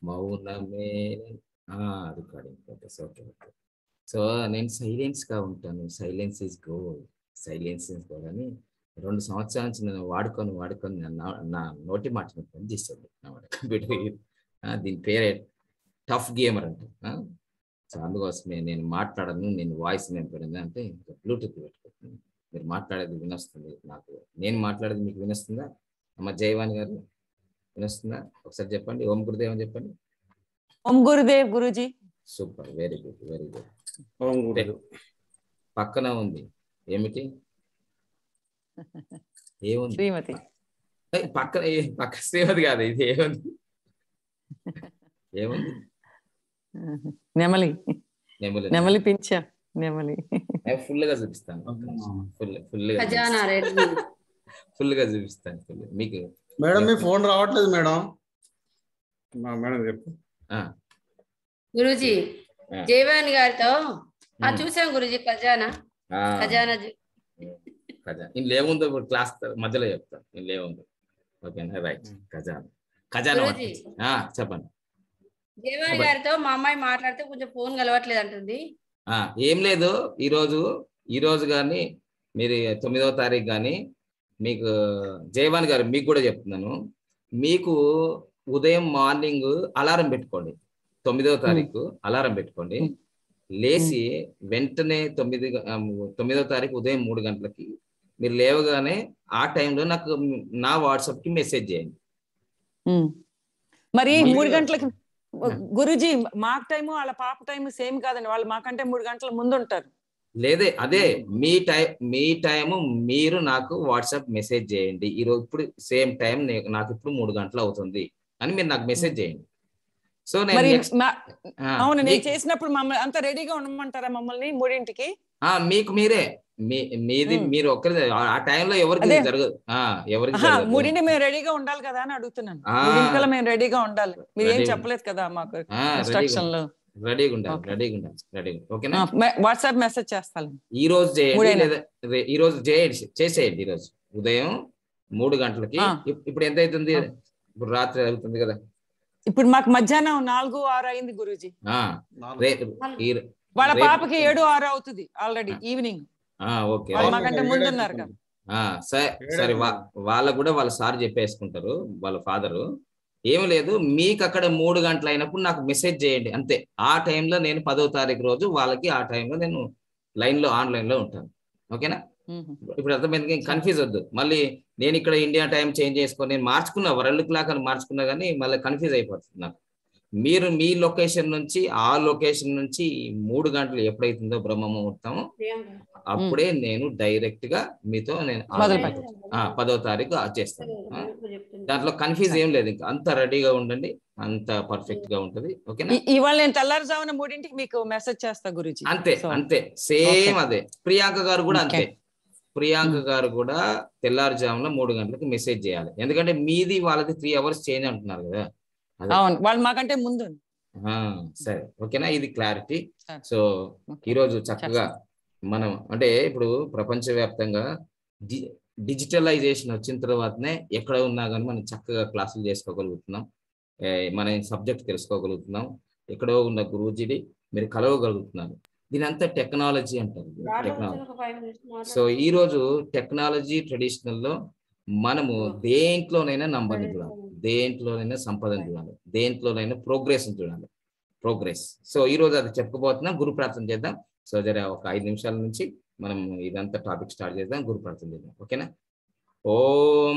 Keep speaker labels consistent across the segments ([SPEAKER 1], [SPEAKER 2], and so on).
[SPEAKER 1] మౌనమే recording okay okay okay so నేను silence గా ఉంటాను silence is gold silence is gold అని రెండు సంవత్సరాల నుంచి నేను వాడుకొని వాడుకొని నా నా నోటి మాటను పని చేస్తుంది కంప్యూటర్ దీని పేరే టఫ్ గేమర్ అంట ఆ? సో అందుకోసమే నేను మాట్లాడను నేను వాయిస్ నేను పెడింది అంటే బ్లూటూత్ పెట్టుకుంటున్నాను మీరు మాట్లాడేది వినొస్తుంది నాకు నేను మాట్లాడేది మీకు వినొస్తుందా అమ్మ జయవాణి గారు వినొస్తుందా ఒకసారి చెప్పండి ఓం గురుదేవ్ అని చెప్పండి
[SPEAKER 2] Om Gurudev Guruji
[SPEAKER 1] super very good very good
[SPEAKER 3] Om Gurudev
[SPEAKER 1] పక్కన ఉంది ఏమిటి ఏముంది
[SPEAKER 2] శ్రీమతి
[SPEAKER 1] ఏయ్, పక్కన ఏ- పక్క శ్రీమతి కాదు ఇది ఏముంది ఏముంది
[SPEAKER 2] నెమలి
[SPEAKER 1] నెమలి
[SPEAKER 2] నెమలి పింఛ నెమలి
[SPEAKER 1] ఫుల్ గా చూపిస్తాను ఫుల్ ఫుల్ గా
[SPEAKER 4] ఖజానా రెడ్డి
[SPEAKER 1] ఫుల్ గా చూపిస్తాను full. మీకు
[SPEAKER 3] మేడం మీ ఫోన్ రావట్లేదు మేడం మా మేడం చెప్పు
[SPEAKER 1] ఆ,
[SPEAKER 4] గురుజీ
[SPEAKER 1] ఆ.
[SPEAKER 4] జయవాణి గారితో ఆ
[SPEAKER 1] ఉమ్,
[SPEAKER 4] చూసాం గురుజీ ఖజానా
[SPEAKER 1] ఆ,
[SPEAKER 4] ఖజానా చూ-
[SPEAKER 1] ఖజానా ఇందులో ఏముందో ఇప్పుడు క్లాస్ మధ్యలో చెప్తాను ఇందులో ఏముందో ఓకేనా రైట్ ఖజానా ఖజానా
[SPEAKER 4] గురూజీ.
[SPEAKER 1] పట్టుకొచ్చి. ఆ, చెప్పండి
[SPEAKER 4] జయవాణి
[SPEAKER 1] అబ్బాయి.
[SPEAKER 4] గారితో మా అమ్మాయి మాట్లాడితే కొంచెం ఫోన్ కలవట్లేదు అంటుంది
[SPEAKER 1] ఆ, ఏం లేదు ఈరోజు ఈరోజు కానీ మీరు తొమ్మిదవ తారీఖు కానీ మీకు జయవాన్ గారు మీకు కూడా చెప్తున్నాను మీకు ఉదయం మార్నింగ్ అలారం పెట్టుకోండి తొమ్మిదవ తారీఖు అలారం పెట్టుకోండి
[SPEAKER 2] Hmm.
[SPEAKER 1] లేచి వెంటనే తొమ్మిది గ- ఆ, తొమ్మిదవ తారీఖు ఉదయం మూడు గంటలకి మీరు లేవగానే ఆ టైంలో నాకు నా వాట్సాప్ కి మెసేజ్ చేయండి
[SPEAKER 2] ఉమ్. మరి
[SPEAKER 1] మళ్ళీ-
[SPEAKER 2] మూడు గంటలకి గురుజీ మాకు టైము వాళ్ళ పాప టైం సేమ్ కాదండి వాళ్ళు మాకంటే మూడు గంటల ముందు ఉంటారు
[SPEAKER 1] లేదే అదే మీ టైం మీ టైము మీరు నాకు వాట్సాప్ మెసేజ్ చేయండి ఈరోజు ఇప్పుడు సేమ్ టైం నాకు ఇప్పుడు మూడు గంటలు అవుతుంది అని మీరు నాకు మెసేజ్ చేయండి సో నేను
[SPEAKER 2] మరి
[SPEAKER 1] next-
[SPEAKER 2] మా-
[SPEAKER 1] ఆ,
[SPEAKER 2] అవును నేను
[SPEAKER 1] మీ-
[SPEAKER 2] చేసినప్పుడు మమ్మల్ని అంత రెడీగా ఉండమంటారా మమ్మల్ని మూడింటికి
[SPEAKER 1] ఆ, మీకు మీరే మీ మీది
[SPEAKER 2] ఉమ్.
[SPEAKER 1] మీరు ఒక్కరి ఆ టైంలో ఎవరికి
[SPEAKER 2] అదే.
[SPEAKER 1] జరగదు ఆ, ఎవరికి
[SPEAKER 2] ఆహా,
[SPEAKER 1] జరగదు
[SPEAKER 2] మూడింటి మేము రెడీగా ఉండాలి కదా అని అడుగుతున్నాను
[SPEAKER 1] ఆ.
[SPEAKER 2] మూడింటికల్లా మేము రెడీగా ఉండాలి మీరు ఏం
[SPEAKER 1] Ready.
[SPEAKER 2] చెప్పలేదు కదా మాకు
[SPEAKER 1] ఆ, రెడీగా
[SPEAKER 2] ఇన్స్ట్రక్షన్ లో
[SPEAKER 1] రెడీగా ఉండాలి
[SPEAKER 2] Okay.
[SPEAKER 1] రెడీగా ఉండాలి రెడీగా ఓకేనా
[SPEAKER 2] వాట్సాప్ మెసేజ్ చేస్తాను
[SPEAKER 1] ఈ రోజు చేయండి
[SPEAKER 2] మూడేనా?
[SPEAKER 1] లేదా రే- ఈ రోజు చేయండి చేసేయండి ఈ రోజు ఉదయం మూడు గంటలకి
[SPEAKER 2] ఆ.
[SPEAKER 1] ఇప్- ఇప్పుడు ఎంత అవుతుంది
[SPEAKER 2] ఆ.
[SPEAKER 1] ఇప్పుడు రాత్రి అవుతుంది కదా
[SPEAKER 2] ఇప్పుడు మాకు మధ్యాహ్నం నాలుగు ఆరు అయింది గురూజీ
[SPEAKER 1] ఆ రే- ఈ-
[SPEAKER 2] వాళ్ళ
[SPEAKER 1] రేపు-
[SPEAKER 2] పాపకి ఏడు ఆరు అవుతుంది ఆల్రెడీ ఈవినింగ్
[SPEAKER 1] ఆ, ఓకే
[SPEAKER 2] వాళ్ళు
[SPEAKER 1] రైట్.
[SPEAKER 2] మాకంటే ముందు ఉన్నారు కదా
[SPEAKER 1] ఆ, సరే సరే వా- వాళ్ళకు కూడా వాళ్ళ సార్ చెప్పేసుకుంటారు వాళ్ళ ఫాదరు ఏమి లేదు మీకు అక్కడ మూడు గంటలు అయినప్పుడు నాకు మెసేజ్ చేయండి అంతే ఆ టైంలో నేను పదో తారీఖు రోజు వాళ్ళకి ఆ టైంలో నేను లైన్ లో ఆన్లైన్ లో ఉంటాను ఓకేనా
[SPEAKER 2] మ్మ్.
[SPEAKER 1] ఇప్పుడు అర్థమైంది కన్ఫ్యూజ్ వద్దు మళ్ళీ నేను ఇక్కడ ఇండియా టైం చేంజ్ చేసుకొని నేను మార్చుకున్నా వరల్డ్ క్లాక్ అని మార్చుకున్నా కానీ మళ్ళీ కన్ఫ్యూజ్ అయిపోతుంది నాకు మీరు మీ లొకేషన్ నుంచి ఆ లొకేషన్ నుంచి మూడు గంటలు ఎప్పుడైతుందో బ్రహ్మ ముహూర్తం అప్పుడే నేను డైరెక్ట్ గా మీతో నేను
[SPEAKER 2] మొదలు
[SPEAKER 1] online
[SPEAKER 2] పెట్టు.
[SPEAKER 1] ఆ, పదో తారీఖు చేస్తాను ఆ, దాంట్లో కన్ఫ్యూజ్ ఏం లేదు ఇంకా అంత రెడీగా ఉండండి అంత పర్ఫెక్ట్ గా ఉంటది ఓకేనా
[SPEAKER 2] ఈ- ఇవాళ నేను తెల్లారుజామున మూడింటికి మీకు మెసేజ్ చేస్తా గురుజీ
[SPEAKER 1] అంతే
[SPEAKER 2] So,
[SPEAKER 1] అంతే సేమ్
[SPEAKER 2] Okay.
[SPEAKER 1] అదే ప్రియాంక గారు కూడా అంతే
[SPEAKER 2] Okay.
[SPEAKER 1] ప్రియాంక గారు కూడా తెల్లారుజామున మూడు గంటలకు మెసేజ్ చేయాలి ఎందుకంటే మీది వాళ్ళది త్రీ అవర్స్ చేంజ్ అంటున్నారు కదా అదే.
[SPEAKER 2] అవును వాళ్ళు మాకంటే ముందు
[SPEAKER 1] ఆ, సరే ఓకేనా ఇది క్లారిటీ
[SPEAKER 2] సరే.
[SPEAKER 1] సో ఈరోజు చక్కగా మనం అంటే ఇప్పుడు ప్రపంచవ్యాప్తంగా డి డిజిటలైజేషన్ వచ్చిన తర్వాతనే ఎక్కడ ఉన్నా కానీ మనం చక్కగా క్లాసులు చేసుకోగలుగుతున్నాం ఏ, మన సబ్జెక్ట్ తెలుసుకోగలుగుతున్నాం ఎక్కడో ఉన్న గురూజీని మీరు కలవగలుగుతున్నారు దీని అంతా టెక్నాలజీ అంటారు టెక్నాలజీ సో ఈ రోజు టెక్నాలజీ ట్రెడిషనల్ లో మనము దేంట్లోనైనా నంబర్ని చూడాలి దేంట్లోనైనా సంపదను చూడాలి దేంట్లోనైనా ప్రోగ్రెస్ చూడాలి ప్రోగ్రెస్ సో ఈ రోజు అది చెప్పుకోబోతున్నాం గురు ప్రార్థన చేద్దాం సో జర ఒక ఐదు నిమిషాల నుంచి మనం ఇదంతా టాపిక్ స్టార్ట్ చేద్దాం గురు ప్రార్థన చేద్దాం ఓకేనా ఓం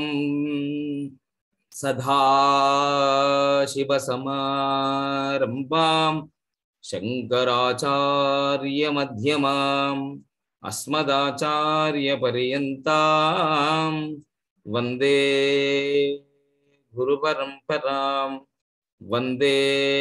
[SPEAKER 1] సదా శివ సమారంభాం శంకరాచార్య మధ్యమాం అస్మదాచార్య పర్యంతాం వందే గురు పరంపరాం వందే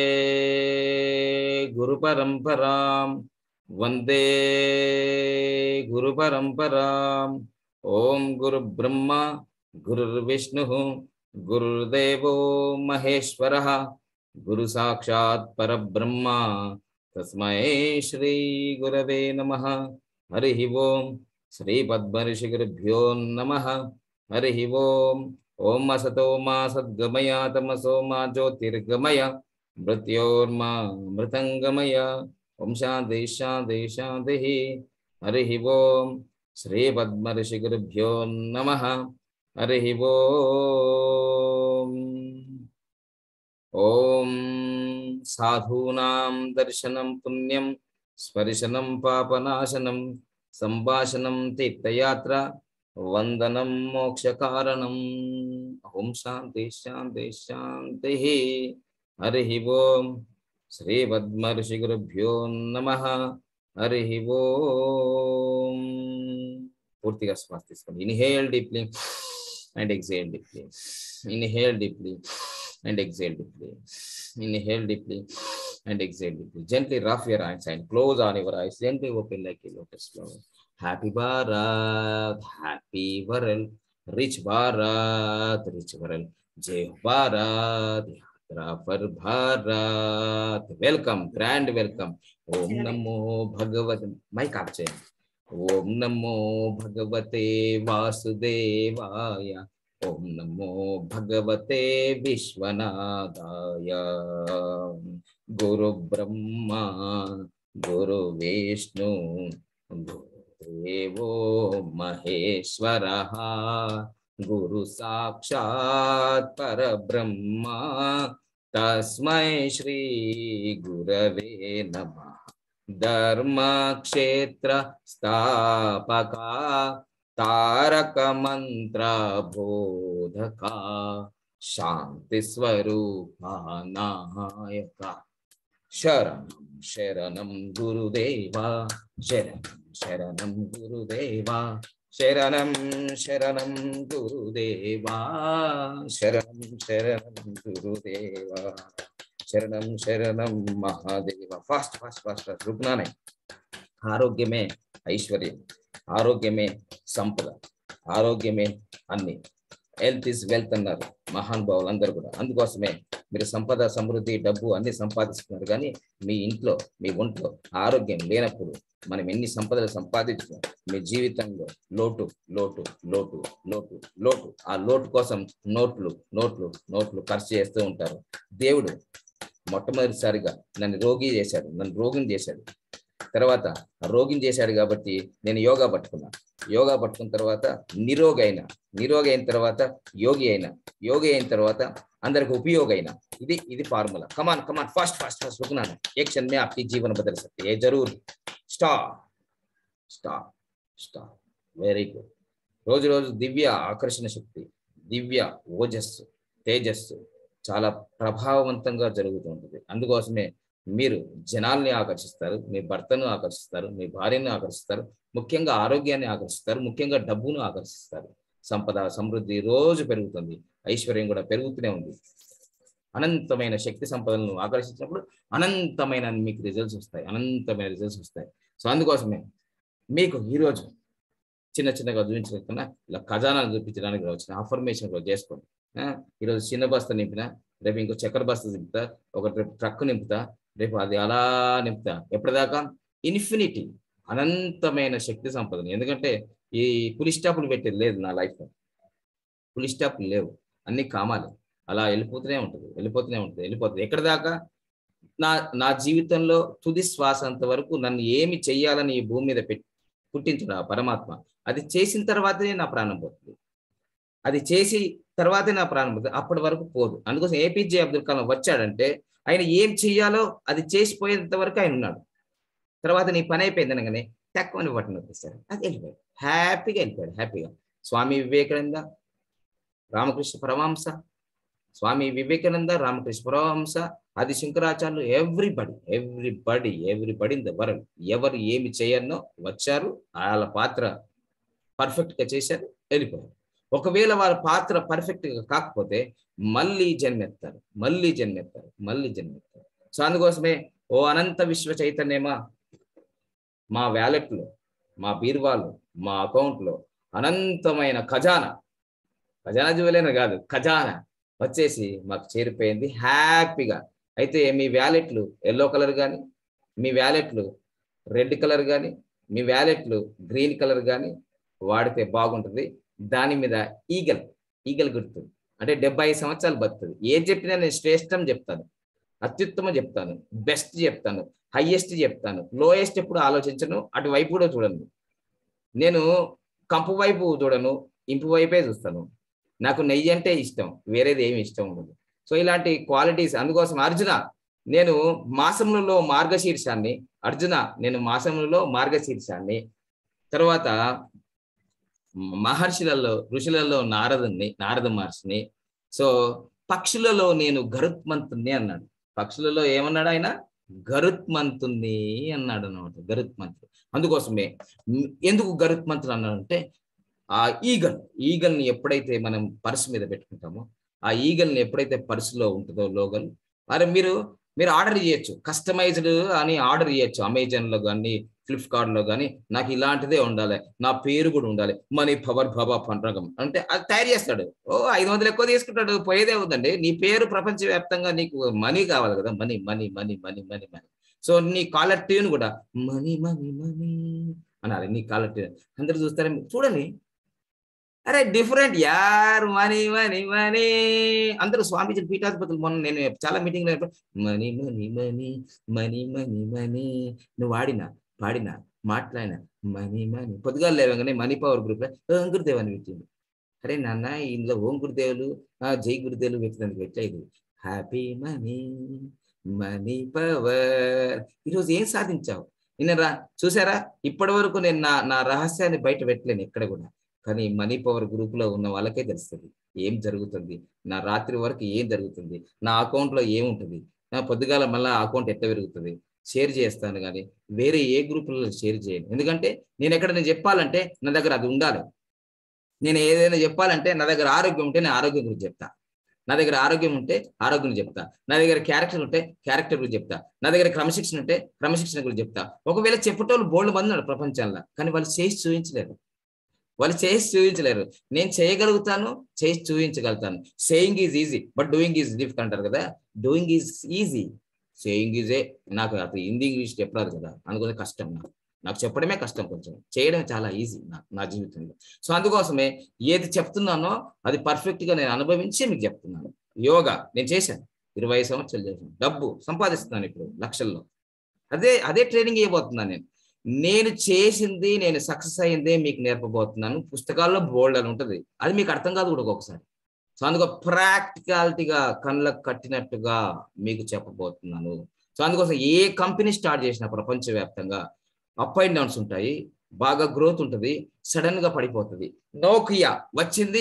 [SPEAKER 1] గురు పరంపరాం వందే గురు పరంపరాం ఓం గురు బ్రహ్మ గురుర్విష్ణు గురుర్దేవో మహేశ్వర గురు సాక్షాత్ పరబ్రహ్మ తస్మై శ్రీ గురవే నమ హరి ఓం శ్రీ పద్మర్షి గురుభ్యో నమ హరి ఓం ఓం అసతో మా సద్గమయ తమసో మా జ్యోతిర్గమయ మృత్యోర్మా మృతంగమయ ఓం శాంతి శాంతి శాంతి హరి ఓం శ్రీ పద్మర్షి గురుభ్యో నమ హరి ఓం ఓం సాధూనాం దర్శనం పుణ్యం స్పర్శనం పాపనాశనం సంభాషణం తీర్థయాత్ర వందనం మోక్షకారణం ఓం శాంతి శాంతి శాంతి హరి ఓం శ్రీ పద్మర్షి గురుభ్యో నమ హరి ఓం పూర్తిగా శ్వాస తీసుకోండి inhale deeply and exhale deeply inhale deeply and exhale deeply. Inhale deeply and exhale deeply. Gently rough your eyes and close on your eyes. Gently open like a lotus flower. Happy Bharat, happy world. Rich Bharat, rich world. Jai Bharat, Yatra for Bharat. Welcome, grand welcome. Om Namo Bhagavate. Mic up, Jai. Om Namo Bhagavate Vasudevaya. Om నమో భగవతే విశ్వనాథాయ గురు బ్రహ్మ గురు విష్ణు గురుదేవో మహేశ్వర గురు సాక్షాత్ పరబ్రహ్మ తస్మై శ్రీ గురవే నమ ధర్మక్షేత్ర స్థాపకా తారక మంత్ర బోధక శాంతి స్వరూప నాయక శరణం శరణం గురుదేవ శరణం శరణం గురుదేవ శరణం శరణం గురుదేవ శరణం శరణం గురుదేవ శరణం శరణం Mahadeva fast fast fast fast రుగ్నానే ఆరోగ్యమే ఐశ్వర్యం ఆరోగ్యమే సంపద ఆరోగ్యమే అన్ని హెల్త్ ఇస్ వెల్త్ అన్నారు మహానుభావులు అందరూ కూడా అందుకోసమే మీరు సంపద సమృద్ధి డబ్బు అన్ని సంపాదిస్తున్నారు కానీ మీ ఇంట్లో మీ ఒంట్లో ఆరోగ్యం లేనప్పుడు మనం ఎన్ని సంపదలు సంపాదించినా మీ జీవితంలో లోటు లోటు లోటు లోటు లోటు ఆ లోటు కోసం నోట్లు నోట్లు నోట్లు ఖర్చు చేస్తూ ఉంటారు దేవుడు మొట్టమొదటిసారిగా నన్ను రోగి చేశాడు నన్ను రోగిని చేశాడు తర్వాత రోగిని చేశాడు కాబట్టి నేను యోగా పట్టుకున్నా యోగా పట్టుకున్న తర్వాత నిరోగి అయినా నిరోగి అయిన తర్వాత యోగి అయినా యోగి అయిన తర్వాత అందరికి ఉపయోగ అయినా ఇది ఇది formula come on come on fast fast fast रुकना एक क्षण में आपकी जीवन बदल सकती है जरूर stop stop stop very good రోజు రోజు దివ్య ఆకర్షణ శక్తి దివ్య ఓజస్సు తేజస్సు చాలా ప్రభావవంతంగా జరుగుతూ ఉంటుంది అందుకోసమే మీరు జనాల్ని ఆకర్షిస్తారు మీ భర్తను ఆకర్షిస్తారు మీ భార్యను ఆకర్షిస్తారు ముఖ్యంగా ఆరోగ్యాన్ని ఆకర్షిస్తారు ముఖ్యంగా డబ్బును ఆకర్షిస్తారు సంపద సమృద్ధి రోజు పెరుగుతుంది ఐశ్వర్యం కూడా పెరుగుతూనే ఉంది అనంతమైన శక్తి సంపదలను ఆకర్షించినప్పుడు అనంతమైన మీకు రిజల్ట్స్ వస్తాయి అనంతమైన రిజల్ట్స్ వస్తాయి సో అందుకోసమే మీకు ఈరోజు చిన్న చిన్నగా చూపించకుండా ఇలా ఖజానాలు చూపించడానికి వచ్చిన అఫర్మేషన్ కూడా చేసుకోండి ఆ, ఈరోజు చిన్న బస్తా నింపినా రేపు ఇంకో చక్కెర బస్తా నింపుతా ఒక రేపు ట్రక్ నింపుతా రేపు అది అలా నింపుతా ఎప్పటిదాకా ఇన్ఫినిటీ అనంతమైన శక్తి సంపదని ఎందుకంటే ఈ పులి స్టాపులు పెట్టేది లేదు నా లైఫ్లో పులి స్టాపులు లేవు అన్ని కామాలి అలా వెళ్ళిపోతూనే ఉంటుంది వెళ్ళిపోతూనే ఉంటుంది వెళ్ళిపోతుంది ఎక్కడ దాకా నా నా జీవితంలో తుది శ్వాస అంత వరకు నన్ను ఏమి చెయ్యాలని ఈ భూమి మీద పెట్టి పుట్టించడు ఆ పరమాత్మ అది చేసిన తర్వాతనే నా ప్రాణం పోతుంది అది చేసి తర్వాతే నా ప్రాణం పోతుంది అప్పటి వరకు పోదు అందుకోసం ఏపీజే అబ్దుల్ కలాం వచ్చాడంటే ఆయన ఏం చెయ్యాలో అది చేసిపోయేంత వరకు ఆయన ఉన్నాడు తర్వాత నీ పని అయిపోయింది అనగానే తక్కువని బట్టన్ నొప్పిస్తాడు అది వెళ్ళిపోయాడు హ్యాపీగా వెళ్ళిపోయాడు హ్యాపీగా స్వామి వివేకానంద రామకృష్ణ పరమాంస స్వామి వివేకానంద రామకృష్ణ పరమహంస ఆది శంకరాచార్యులు everybody everybody everybody in the world ఎవరు ఏమి చేయన్నో వచ్చారు వాళ్ళ పాత్ర పర్ఫెక్ట్ గా చేశారు వెళ్ళిపోయారు ఒకవేళ వాళ్ళ పాత్ర పర్ఫెక్ట్ గా కాకపోతే మళ్ళీ జన్మెత్తారు మళ్ళీ జన్మెత్తారు మళ్ళీ జన్మెత్తారు సో అందుకోసమే ఓ అనంత విశ్వ చైతన్యమా మా వ్యాలెట్లో మా బీర్వాలు మా అకౌంట్లో అనంతమైన ఖజానా ఖజానా జువలేన కాదు ఖజానా వచ్చేసి మాకు చేరిపోయింది హ్యాపీగా అయితే మీ వ్యాలెట్లు ఎల్లో కలర్ కానీ మీ వ్యాలెట్లు రెడ్ కలర్ కానీ మీ వ్యాలెట్లు గ్రీన్ కలర్ కానీ వాడితే బాగుంటుంది దాని మీద ఈగల్ ఈగల్ గుర్తు అంటే డెబ్బై ఐదు సంవత్సరాలు బతుకుతుంది ఏం చెప్పినా నేను శ్రేష్టం చెప్తాను అత్యుత్తమ చెప్తాను బెస్ట్ చెప్తాను హైయెస్ట్ చెప్తాను లోయెస్ట్ ఎప్పుడు ఆలోచించను అటువైపు కూడా చూడను నేను కంపు వైపు చూడను ఇంపు వైపే చూస్తాను నాకు నెయ్యి అంటే ఇష్టం వేరేది ఏమి ఇష్టం ఉండదు సో ఇలాంటి క్వాలిటీస్ అందుకోసం అర్జున నేను మాసములలో మార్గశీర్షాన్ని అర్జున నేను మాసములలో మార్గశీర్షాన్ని తర్వాత మహర్షులలో ఋషులలో నారదుని నారద మహర్షిని సో పక్షులలో నేను గరుత్మంతుని అన్నాడు పక్షులలో ఏమన్నాడు ఆయన గరుత్మంతుని అన్నాడు అనమాట గరుత్మంతుడు అందుకోసమే మ్, ఎందుకు గరుత్మంతుడు అన్నాడు అంటే ఆ ఈగల్ ఈగల్ని ఎప్పుడైతే మనం పర్సు మీద పెట్టుకుంటామో ఆ ఈగల్ని ఎప్పుడైతే పర్సులో ఉంటుందో లోగల్ మరి మీరు మీరు ఆర్డర్ చేయొచ్చు కస్టమైజ్డ్ అని ఆర్డర్ చేయొచ్చు అమెజాన్ లో కానీ ఫ్లిప్కార్ట్ లో కానీ నాకు ఇలాంటిదే ఉండాలి నా పేరు కూడా ఉండాలి మనీ పవర్ బాబా పండ్రగం అంటే అది తయారు చేస్తాడు ఓ ఐదు వందలు ఎక్కువ తీసుకుంటాడు పోయేదే ఉందండి నీ పేరు ప్రపంచవ్యాప్తంగా నీకు మనీ కావాలి కదా money money money money money money so నీ కాలర్ ట్యూన్ కూడా మనీ మనీ మనీ అనాలి నీ కాలర్ ట్యూన్ అందరు చూస్తారా చూడండి అరే డిఫరెంట్ యార్ మనీ మనీ మనీ అందరూ స్వామీజీ పీఠాధిపతులు మొన్న నేను చాలా meeting money money money money money money నువ్వు వాడినా పాడినా మాట్లాడినా మనీ మనీ పొద్దుగా లేవగానే మనీ పవర్ గ్రూప్ లో ఓం గురుదేవ్ అని పెట్టింది అరే నాన్న ఇందులో ఓం గురుదేవులు ఆ, జై గురుదేవులు పెట్టినందుకు పెట్టలేదు హ్యాపీ మనీ మనీ పవర్ ఈరోజు ఏం సాధించావు నిన్న రా చూసారా ఇప్పటి వరకు నేను నా నా రహస్యాన్ని బయట పెట్టలేను ఎక్కడ కూడా కానీ మనీ పవర్ గ్రూప్ లో ఉన్న వాళ్ళకే తెలుస్తుంది ఏం జరుగుతుంది నా రాత్రి వరకు ఏం జరుగుతుంది నా అకౌంట్ లో ఏముంటుంది నా పొద్దుగాల మళ్ళీ అకౌంట్ ఎట్లా పెరుగుతుంది షేర్ చేస్తాను కానీ వేరే ఏ గ్రూపులలో షేర్ చేయను ఎందుకంటే నేను ఎక్కడైనా చెప్పాలంటే నా దగ్గర అది ఉండాలి నేను ఏదైనా చెప్పాలంటే నా దగ్గర ఆరోగ్యం ఉంటే నేను ఆరోగ్యం గురించి చెప్తా నా దగ్గర ఆరోగ్యం ఉంటే ఆరోగ్యం గురించి చెప్తా నా దగ్గర క్యారెక్టర్ ఉంటే క్యారెక్టర్ గురించి చెప్తా నా దగ్గర క్రమశిక్షణ ఉంటే క్రమశిక్షణ గురించి చెప్తా ఒకవేళ చెప్పేటోళ్ళు బోల్డ్ మంది ఉన్నారు ప్రపంచంలో కానీ వాళ్ళు చేసి చూపించలేరు వాళ్ళు చేసి చూపించలేరు నేను చేయగలుగుతాను చేసి చూపించగలుగుతాను saying is easy but doing is difficult అంటారు కదా డూయింగ్ ఈజ్ ఈజీ సేయింగ్ ఈజే నాకు అసలు హిందీ ఇంగ్లీష్ చెప్పరాదు కదా అందుకని కష్టం నాకు నాకు చెప్పడమే కష్టం కొంచెం చేయడం చాలా ఈజీ నా నా జీవితంలో సో అందుకోసమే ఏది చెప్తున్నానో అది పర్ఫెక్ట్ గా నేను అనుభవించి మీకు చెప్తున్నాను యోగా నేను చేశాను ఇరవై సంవత్సరాలు చేశాను డబ్బు సంపాదిస్తున్నాను ఇప్పుడు లక్షల్లో అదే అదే ట్రైనింగ్ ఇవ్వబోతున్నాను నేను నేను చేసింది నేను సక్సెస్ అయిందే మీకు నేర్పబోతున్నాను పుస్తకాల్లో బోల్డ్ అని ఉంటుంది అది మీకు అర్థం కాదు కూడా ఒక్కొక్కసారి సో అందుకో ప్రాక్టికాలిటీగా కళ్ళకు కట్టినట్టుగా మీకు చెప్పబోతున్నాను సో అందుకోసం ఏ కంపెనీ స్టార్ట్ చేసినా ప్రపంచవ్యాప్తంగా అప్ అండ్ డౌన్స్ ఉంటాయి బాగా గ్రోత్ ఉంటుంది సడన్ గా పడిపోతుంది నోకియా వచ్చింది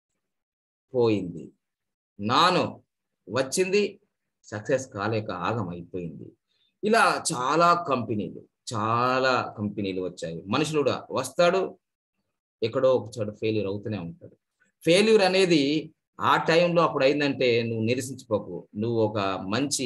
[SPEAKER 1] పోయింది నాను వచ్చింది సక్సెస్ కాలేక ఆగం అయిపోయింది ఇలా చాలా కంపెనీలు చాలా కంపెనీలు వచ్చాయి మనుషులు కూడా వస్తాడు ఎక్కడో ఒక చోట ఫెయిల్యూర్ అవుతూనే ఉంటాడు ఫెయిల్యూర్ అనేది ఆ టైంలో అప్పుడు అయిందంటే నువ్వు నిరసించిపోకు నువ్వు ఒక మంచి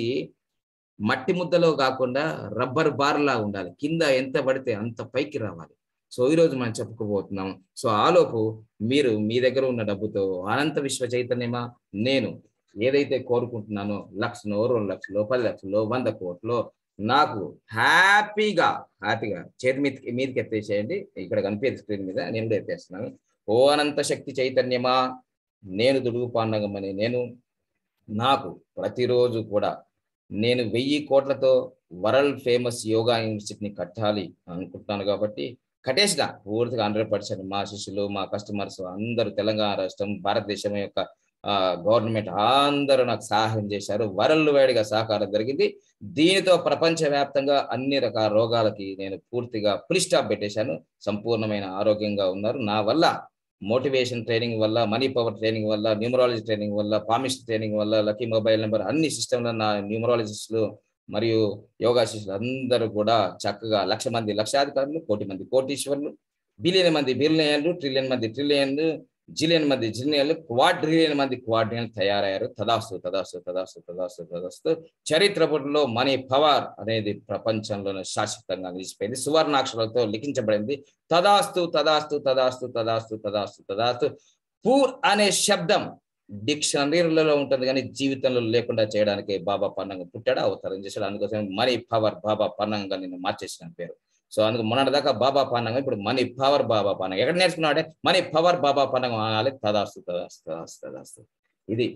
[SPEAKER 1] మట్టి ముద్దలో కాకుండా రబ్బర్ బార్ లా ఉండాలి కింద ఎంత పడితే అంత పైకి రావాలి సో ఈ రోజు మనం చెప్పుకోబోతున్నాం సో ఆలోపు మీరు మీ దగ్గర ఉన్న డబ్బుతో అనంత విశ్వ చైతన్యమా నేను ఏదైతే కోరుకుంటున్నానో లక్షలో రెండు లక్షలు పది లక్షలు వంద కోట్లు నాకు హ్యాపీగా హ్యాపీగా చేతి మీద మీదకి ఎత్తేసేయండి ఇక్కడ కనిపించే స్క్రీన్ మీద నేను కూడా ఎత్తేస్తున్నాను ఓ అనంత శక్తి చైతన్యమా నేను దుడుగు పాండగమని నేను నాకు ప్రతిరోజు కూడా నేను వెయ్యి కోట్లతో వరల్డ్ ఫేమస్ యోగా యూనివర్సిటీని కట్టాలి అనుకుంటున్నాను కాబట్టి కట్టేసిన పూర్తిగా హండ్రెడ్ పర్సెంట్ మా శిష్యులు మా కస్టమర్స్ అందరూ తెలంగాణ రాష్ట్రం భారతదేశం యొక్క గవర్నమెంట్ అందరూ నాకు సహాయం చేశారు వరల్డ్ వైడ్ గా సహకారం జరిగింది దీనితో ప్రపంచవ్యాప్తంగా అన్ని రకాల రోగాలకి నేను పూర్తిగా ఫుల్ స్టాప్ పెట్టేశాను సంపూర్ణమైన ఆరోగ్యంగా ఉన్నారు నా వల్ల మోటివేషన్ ట్రైనింగ్ వల్ల మనీ పవర్ ట్రైనింగ్ వల్ల న్యూమరాలజీ ట్రైనింగ్ వల్ల పామిస్ట్ ట్రైనింగ్ వల్ల లక్కీ మొబైల్ నెంబర్ అన్ని సిస్టంలో నా న్యూమరాలజిస్టులు మరియు యోగా శిష్యులు అందరూ కూడా చక్కగా లక్ష మంది లక్షాధికారులు కోటి మంది కోటీశ్వరులు బిలియన్ మంది బిలియన్లు ట్రిలియన్ మంది ట్రిలియన్లు జిలియన్ మంది జిలియన్లు క్వాడ్రిలియన్ మంది క్వాడ్రిలియన్ తయారయ్యారు తదాస్తు తదాస్తు తదాస్తు తదాస్తు తదాస్తు చరిత్ర పుటలో మనీ పవర్ అనేది ప్రపంచంలోనే శాశ్వతంగా నిలిచిపోయింది సువర్ణాక్షరాలతో లిఖించబడింది తదాస్తు తదాస్తు తదాస్తు తదాస్తు తదాస్తు తదాస్తు పూర్ అనే శబ్దం డిక్షనరీలలో ఉంటుంది కానీ జీవితంలో లేకుండా చేయడానికి బాబా పన్నంగా పుట్టాడు అవతారం చేశాడు అందుకోసం మనీ పవర్ బాబా పన్నంగా నేను మార్చేసిన పేరు సో అందుకు మొన్నటిదాకా బాబా పానంగం ఇప్పుడు మనీ పవర్ బాబా పానంగం ఎక్కడ నేర్చుకున్నాడే మనీ పవర్ బాబా పానంగం అనాలి తదాస్తు తదాస్తు తదాస్తు తదాస్తు ఇది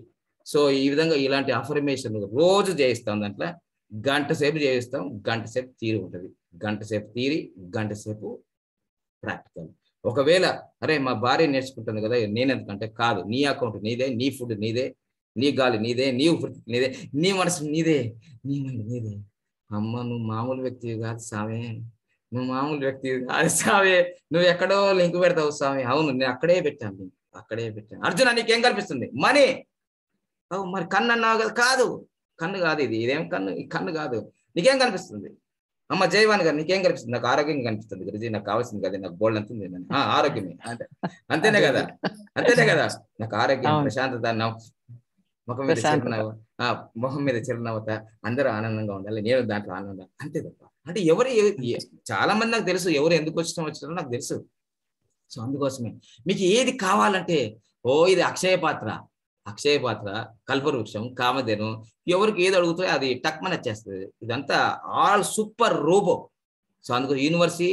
[SPEAKER 1] సో ఈ విధంగా ఇలాంటి అఫర్మేషన్ రోజు చేయిస్తాం దాంట్లో గంట సేపు చేయిస్తాం గంట సేపు తీరి ఉంటుంది గంట సేపు తీరి గంట సేపు ప్రాక్టికల్ ఒకవేళ అరే మా భార్య నేర్చుకుంటుంది కదా నేను ఎందుకంటే కాదు నీ అకౌంట్ నీదే నీ ఫుడ్ నీదే నీ గాలి నీదే నీ ఊపిరి నీదే నీ మనసు నీదే నీ మైండ్ నీదే అమ్మ నువ్వు మామూలు వ్యక్తివి కాదు సామే నువ్వు మామూలు వ్యక్తివి కాదు సామే నువ్వు ఎక్కడో లింక్ పెడతావు స్వామి అవును నేను అక్కడే పెట్టాను link. అక్కడే పెట్టాను అర్జున నీకేం కనిపిస్తుంది మనీ అవు మరి కన్ను అన్నావు కదా కాదు కన్ను కాదు ఇది ఇదేం కన్ను ఈ కన్ను కాదు నీకేం కనిపిస్తుంది అమ్మ జయవాన్ గారు నీకేం కనిపిస్తుంది నాకు ఆరోగ్యం కనిపిస్తుంది గురుజీ నాకు కావాల్సింది కదా నాకు బోల్డ్ అంతుంది నేను. ఆ, ఆరోగ్యమే అంతే అంతేనే కదా అంతేనే కదా నాకు ఆరోగ్యం
[SPEAKER 2] అవును.
[SPEAKER 1] ప్రశాంతత నవ్వు ముఖం మీద
[SPEAKER 2] ప్రశాంతత.
[SPEAKER 1] చిరునవ్వు ఆ మొహం మీద చిరునవ్వుత అందరూ ఆనందంగా ఉండాలి నేను దాంట్లో ఆనందం అంతే తప్ప అంటే ఎవరు ఎ- ఎ- చాలా మంది నాకు తెలుసు ఎవరు ఎందుకు వచ్చిన వచ్చినారో నాకు తెలుసు సో అందుకోసమే మీకు ఏది కావాలంటే ఓ ఇది అక్షయ పాత్ర అక్షయ పాత్ర కల్పవృక్షం కామధేను ఎవరికి ఏది అడుగుతాయో అది టక్మని వచ్చేస్తుంది ఇదంతా ఆల్ సూపర్ రోబో సో అందుకు యూనివర్సిటీ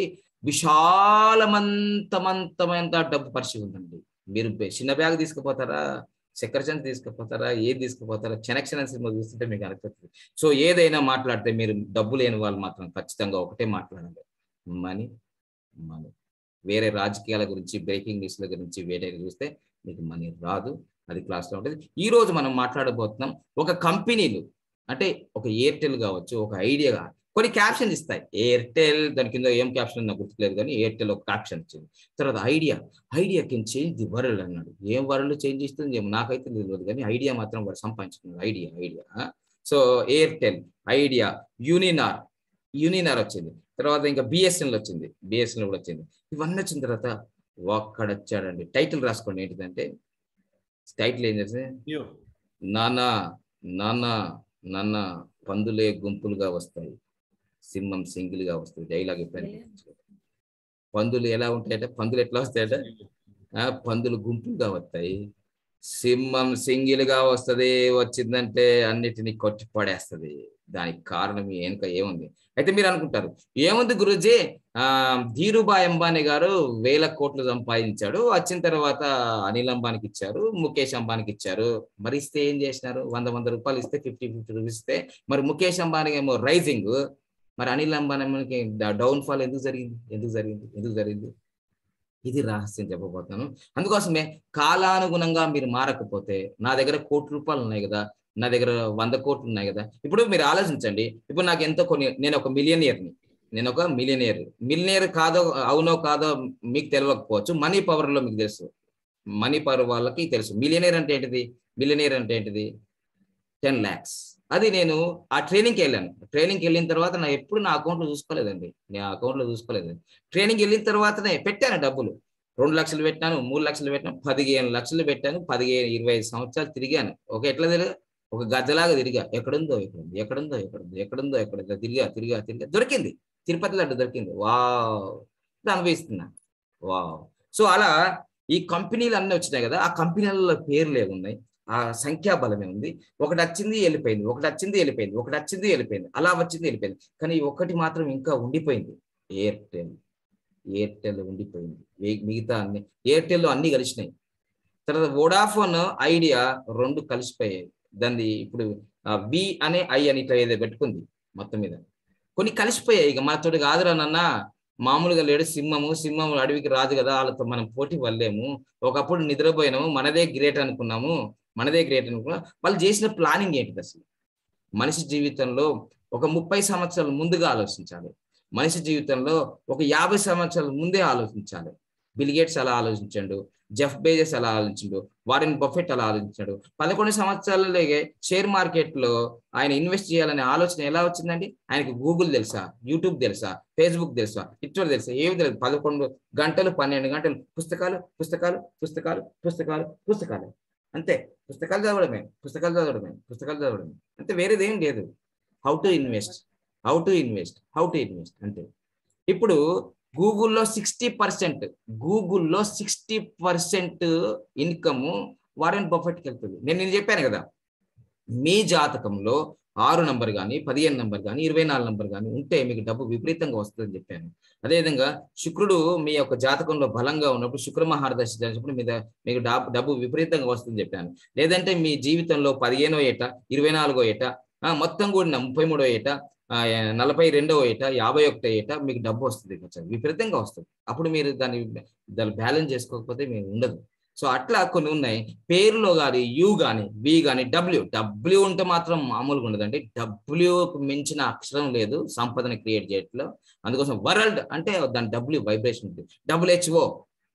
[SPEAKER 1] విశాలమంతమంతమంత డబ్బు పరిస్థితి ఉందండి మీరు బె- చిన్న బ్యాగ్ తీసుకుపోతారా చక్కెర చంద తీసుకుపోతారా ఏది తీసుకుపోతారా క్షణక్షణ సినిమా చూస్తుంటే మీకు అనిపిస్తుంది సో ఏదైనా మాట్లాడితే మీరు డబ్బు లేని వాళ్ళు మాత్రం ఖచ్చితంగా ఒకటే మాట్లాడాలి మనీ మనీ వేరే రాజకీయాల గురించి బ్రేకింగ్ న్యూస్ల గురించి వేరే చూస్తే మీకు మనీ రాదు అది క్లాస్లో ఉంటుంది ఈ రోజు మనం మాట్లాడబోతున్నాం ఒక కంపెనీలు అంటే ఒక ఎయిర్టెల్ కావచ్చు ఒక ఐడియా కావచ్చు కొన్ని క్యాప్షన్ ఇస్తాయి ఎయిర్టెల్ దాని కింద ఏం క్యాప్షన్ నాకు గుర్తులేదు కానీ ఎయిర్టెల్ ఒక క్యాప్షన్ ఇచ్చింది తర్వాత idea idea can change the world అన్నాడు ఏం వరల్డ్ చేంజ్ చేస్తుంది ఏమో నాకైతే తెలియదు కానీ ఐడియా మాత్రం వాడు సంపాదించుకున్నాడు idea idea so Airtel Idea Uninor Uninor వచ్చింది తర్వాత ఇంకా బిఎస్ఎన్ఎల్ వచ్చింది బిఎస్ఎన్ఎల్ కూడా వచ్చింది ఇవన్నీ వచ్చిన తర్వాత ఒక్కడ వచ్చాడండి టైటిల్ రాసుకోండి ఏంటిదంటే టైటిల్ ఏం చేస్తే నాన్న నాన్న నాన్న పందులే గుంపులుగా వస్తాయి సింహం సింగిల్ గా వస్తుంది డైలాగ్ ఎప్పుడైనా పందులు ఎలా ఉంటాయంటే పందులు ఎట్లా వస్తాయంటే ఆ, పందులు గుంపులుగా వస్తాయి సింహం సింగిల్ గా వస్తది వచ్చిందంటే అన్నిటినీ కొట్టి పడేస్తది దానికి కారణం వెనుక ఏముంది అయితే మీరు అనుకుంటారు ఏముంది గురుజీ ఆ ధీరుభాయ్ అంబానీ గారు వేల కోట్లు సంపాదించాడు వచ్చిన తర్వాత అనిల్ అంబానీకి ఇచ్చారు ముఖేష్ అంబానీకి ఇచ్చారు మరి ఇస్తే ఏం చేసినారు వంద వంద రూపాయలు ఇస్తే ఫిఫ్టీ ఫిఫ్టీ రూపీస్ ఇస్తే మరి ముఖేష్ అంబానీకి ఏమో రైజింగ్ మరి అనిల్ అంబానీకి డౌన్ ఫాల్ ఎందుకు జరిగింది ఎందుకు జరిగింది ఎందుకు జరిగింది ఇది రహస్యం చెప్పబోతాను అందుకోసమే కాలానుగుణంగా మీరు మారకపోతే నా దగ్గర కోటి రూపాయలు ఉన్నాయి కదా నా దగ్గర వంద కోట్లు ఉన్నాయి కదా ఇప్పుడు మీరు ఆలోచించండి ఇప్పుడు నాకు ఎంతో కొన్ని నేను ఒక మిలియనియర్ని నేను ఒక మిలియనియర్ మిలియనియర్ కాదో అవునో కాదో మీకు తెలియకపోవచ్చు మనీ పవర్ లో మీకు తెలుసు మనీ పవర్ వాళ్ళకి తెలుసు మిలియనియర్ అంటే ఏంటిది మిలియనియర్ అంటే ఏంటిది టెన్ ల్యాక్స్ అది నేను ఆ ట్రైనింగ్కి వెళ్ళాను ట్రైనింగ్కి వెళ్ళిన తర్వాత నా ఎప్పుడు నా అకౌంట్లో చూసుకోలేదండి నేను అకౌంట్లో చూసుకోలేదండి ట్రైనింగ్ వెళ్ళిన తర్వాతనే పెట్టాను డబ్బులు రెండు లక్షలు పెట్టాను మూడు లక్షలు పెట్టాను పదిహేను లక్షలు పెట్టాను పదిహేను ఇరవై ఐదు సంవత్సరాలు తిరిగాను ఒక ఎట్లా తిరిగా ఒక గద్దలాగా తిరిగా ఎక్కడుందో ఎక్కడుంది ఎక్కడుందో ఎక్కడుందో ఎక్కడుందో ఎక్కడుందో తిరిగా తిరిగా తిరిగా దొరికింది తిరుపతి లడ్డు దొరికింది వావ్ ఇది అనుభవిస్తున్నా వావ్ సో అలా ఈ కంపెనీలు అన్నీ వచ్చినాయి కదా ఆ కంపెనీలలో పేర్లు ఏమున్నాయి ఆ సంఖ్యాబలమే ఉంది ఒకటి వచ్చింది వెళ్ళిపోయింది ఒకటి వచ్చింది వెళ్ళిపోయింది ఒకటి వచ్చింది వెళ్ళిపోయింది అలా వచ్చింది వెళ్ళిపోయింది కానీ ఈ ఒక్కటి మాత్రం ఇంకా ఉండిపోయింది ఎయిర్టెల్ ఎయిర్టెల్ ఉండిపోయింది మి- మిగతా అన్ని ఎయిర్టెల్ అన్ని కలిసినాయి తర్వాత వోడాఫోన్ ఐడియా రెండు కలిసిపోయాయి దాన్ని ఇప్పుడు వి అనే ఐ అని ఇట్లా ఏదో పెట్టుకుంది మొత్తం మీద కొన్ని కలిసిపోయాయి ఇక మనతోటి కాదురా నాన్న మామూలుగా లేడు సింహము సింహం అడవికి రాదు కదా వాళ్ళతో మనం పోటీ వల్లేము ఒకప్పుడు నిద్రపోయినాము మనదే గ్రేట్ అనుకున్నాము మనదే గ్రేట్ అనుకున్నాం వాళ్ళు చేసిన ప్లానింగ్ ఏంటిది అసలు మనిషి జీవితంలో ఒక ముప్పై సంవత్సరాల ముందుగా ఆలోచించాలి మనిషి జీవితంలో ఒక యాభై సంవత్సరాల ముందే ఆలోచించాలి బిల్గేట్స్ అలా ఆలోచించాడు జెఫ్ బేజెస్ అలా ఆలోచించాడు వారెన్ బఫెట్ అలా ఆలోచించాడు పదకొండు సంవత్సరాలలోగే షేర్ మార్కెట్ లో ఆయన ఇన్వెస్ట్ చేయాలనే ఆలోచన ఎలా వచ్చిందండి ఆయనకి గూగుల్ తెలుసా యూట్యూబ్ తెలుసా ఫేస్బుక్ తెలుసా ట్విట్టర్ తెలుసా ఏమి తెలుసు పదకొండు గంటలు పన్నెండు గంటలు పుస్తకాలు పుస్తకాలు పుస్తకాలు పుస్తకాలు పుస్తకాలు అంతే పుస్తకాలు చదవడమే పుస్తకాలు చదవడమే పుస్తకాలు చదవడమే అంతే వేరేది ఏం లేదు how to invest how to invest how to invest అంతే ఇప్పుడు గూగుల్లో సిక్స్టీ పర్సెంట్ గూగుల్లో సిక్స్టీ పర్సెంట్ ఇన్కమ్ వారెన్ బఫెట్కి వెళ్తుంది నేను నేను చెప్పాను కదా మీ జాతకంలో ఆరు నంబర్ కానీ పదిహేను నంబర్ కానీ ఇరవై నాలుగు నంబర్ కానీ ఉంటే మీకు డబ్బు విపరీతంగా వస్తుందని చెప్పాను అదేవిధంగా శుక్రుడు మీ యొక్క జాతకంలో బలంగా ఉన్నప్పుడు శుక్ర మహారదశ జరిగినప్పుడు మీద మీకు డబ్బు డబ్బు విపరీతంగా వస్తుందని చెప్పాను లేదంటే మీ జీవితంలో పదిహేనో ఏట ఇరవై నాలుగో ఏట ఆ, మొత్తం కూడిన ముప్పై మూడో ఏట ఆ, నలభై రెండవ ఏట యాభై ఒకటో ఏట మీకు డబ్బు వస్తుంది కొంచెం విపరీతంగా వస్తుంది అప్పుడు మీరు దాన్ని దాన్ని బ్యాలెన్స్ చేసుకోకపోతే మీకు ఉండదు సో అట్లా కొన్ని ఉన్నాయి పేరులో కానీ యు కానీ బి కానీ డబ్ల్యూ డబ్ల్యూ ఉంటే మాత్రం మామూలుగా ఉండదండి డబ్ల్యూకు మించిన అక్షరం లేదు సంపదని క్రియేట్ చేయట్లో అందుకోసం వరల్డ్ అంటే దాని డబ్ల్యూ వైబ్రేషన్ ఉంది డబ్ల్యూహెచ్ఓ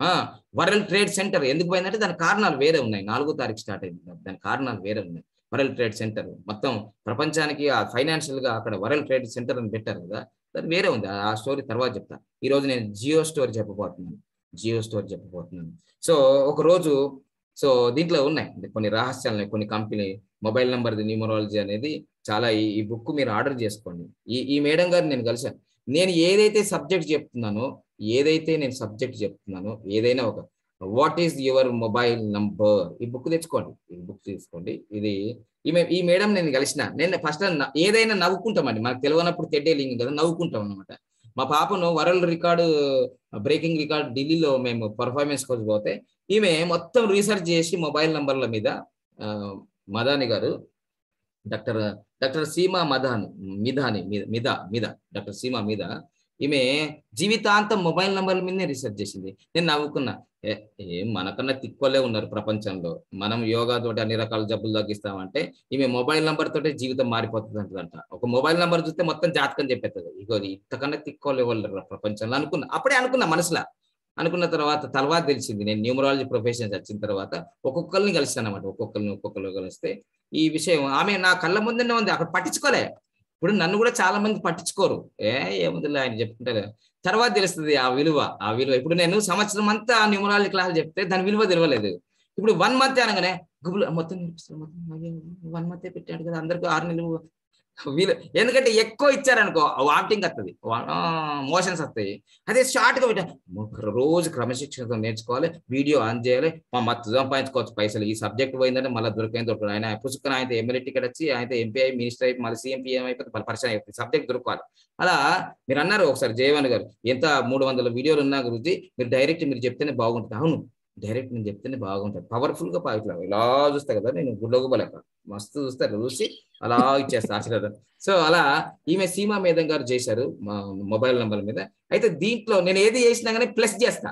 [SPEAKER 1] వరల్డ్ ట్రేడ్ సెంటర్ ఎందుకు పోయిందంటే దాని కారణాలు వేరే ఉన్నాయి నాలుగో తారీఖు స్టార్ట్ అయింది దాని కారణాలు వేరే ఉన్నాయి వరల్డ్ ట్రేడ్ సెంటర్ మొత్తం ప్రపంచానికి ఆ ఫైనాన్షియల్ గా అక్కడ వరల్డ్ ట్రేడ్ సెంటర్ అని పెట్టారు కదా దాని వేరే ఉంది ఆ స్టోరీ తర్వాత చెప్తా ఈ రోజు నేను జియో స్టోరీ చెప్పబోతున్నాను జియో స్టోరీ చెప్పబోతున్నాను సో ఒక రోజు సో దీంట్లో ఉన్నాయి కొన్ని రహస్యాలు ఉన్నాయి కొన్ని కంపెనీ మొబైల్ నెంబర్ న్యూమరాలజీ అనేది చాలా ఈ ఈ బుక్ మీరు ఆర్డర్ చేసుకోండి ఈ ఈ మేడం గారిని నేను కలిశాను నేను ఏదైతే సబ్జెక్ట్ చెప్తున్నానో ఏదైతే నేను సబ్జెక్ట్ చెప్తున్నానో ఏదైనా ఒక what is your mobile number ఈ బుక్ తెచ్చుకోండి ఈ బుక్ తీసుకోండి ఇది ఈమె ఈ మేడం నేను కలిసిన నేను ఫస్ట్ ఏదైనా నవ్వుకుంటామండి మనకు తెలియనప్పుడు తెడ్డేలింగ్ కదా నవ్వుకుంటాం అనమాట మా పాపను వరల్డ్ రికార్డు బ్రేకింగ్ రికార్డ్ ఢిల్లీలో మేము పర్ఫార్మెన్స్ కోసం పోతే ఈమె మొత్తం రీసెర్చ్ చేసి మొబైల్ నంబర్ల మీద ఆ, మదాని గారు డాక్టర్ డాక్టర్ సీమా మదాన్ మిధాని మీద మీద మీద డాక్టర్ సీమా మీద ఈమె జీవితాంతం మొబైల్ నంబర్ల మీదనే రీసెర్చ్ చేసింది నేను నవ్వుకున్నా ఏ ఏం మనకన్నా తిక్కోలే ఉన్నారు ప్రపంచంలో మనం యోగా తోటి అన్ని రకాల జబ్బులు తగ్గిస్తామంటే ఈమె మొబైల్ నంబర్ తోటే జీవితం మారిపోతుంది అంటదంట ఒక మొబైల్ నంబర్ చూస్తే మొత్తం జాతకం చెప్పేస్తుంది ఇగో ఇది ఇంతకన్నా తిక్కోలే వాళ్ళు ప్రపంచంలో అనుకున్నా అప్పుడే అనుకున్నా మనసులో అనుకున్న తర్వాత తర్వాత తెలిసింది నేను న్యూమరాలజీ ప్రొఫెషన్ వచ్చిన తర్వాత ఒక్కొక్కరిని కలిస్తాను అనమాట ఒక్కొక్కరిని ఒక్కొక్కరు కలిస్తే ఈ విషయం ఆమె నా కళ్ళ ముందనే ఉంది అక్కడ పట్టించుకోలే ఇప్పుడు నన్ను కూడా చాలా మంది పట్టించుకోరు ఏ ఏముందిలే ఆయన చెప్పుకుంటారు తర్వాత తెలుస్తుంది ఆ విలువ ఆ విలువ ఇప్పుడు నేను సంవత్సరం అంతా న్యూమరాలజీ క్లాస్ చెప్తే దాని విలువ తెలియలేదు ఇప్పుడు వన్ మంత్ అనగానే గుబులు మొత్తం నేర్పిస్తారు మొత్తం వన్ మంత్ పెట్టాడు కదా అందరికి ఆరు నెలలు వీలు ఎందుకంటే ఎక్కువ ఇచ్చారనుకో వామిటింగ్ వస్తుంది మోషన్స్ వస్తాయి అదే షార్ట్ గా పెట్టా ఒక రోజు క్రమశిక్షణతో నేర్చుకోవాలి వీడియో ఆన్ చేయాలి మా మత్తు సంపాదించుకోవచ్చు పైసలు ఈ సబ్జెక్ట్ పోయిందంటే మళ్ళీ దొరికైంది దొరకదు ఆయన పుసుకుని ఆయన ఎమ్మెల్యే టికెట్ వచ్చి ఆయన ఎంపీ అయి మినిస్టర్ అయి మళ్ళీ సీఎం పిఎం అయిపోతే మళ్ళీ పరిచయం అయిపోతుంది సబ్జెక్ట్ దొరకాలి అలా మీరు అన్నారు ఒకసారి జయవాణి గారు ఎంత మూడు వందల వీడియోలు ఉన్నా గురించి మీరు డైరెక్ట్ మీరు చెప్తేనే బాగుంటుంది అవును డైరెక్ట్ నేను చెప్తేనే బాగుంటుంది పవర్ఫుల్ గా ఇట్లా ఇలా చూస్తా కదా నేను గుడ్లోగుబలేక మస్తు చూస్తారు చూసి అలా ఇచ్చేస్తా ఆశీర్వాదం సో అలా ఈమె సీమా మేధం గారు చేశారు మా మొబైల్ నంబర్ మీద అయితే దీంట్లో నేను ఏది చేసినా కానీ ప్లస్ చేస్తా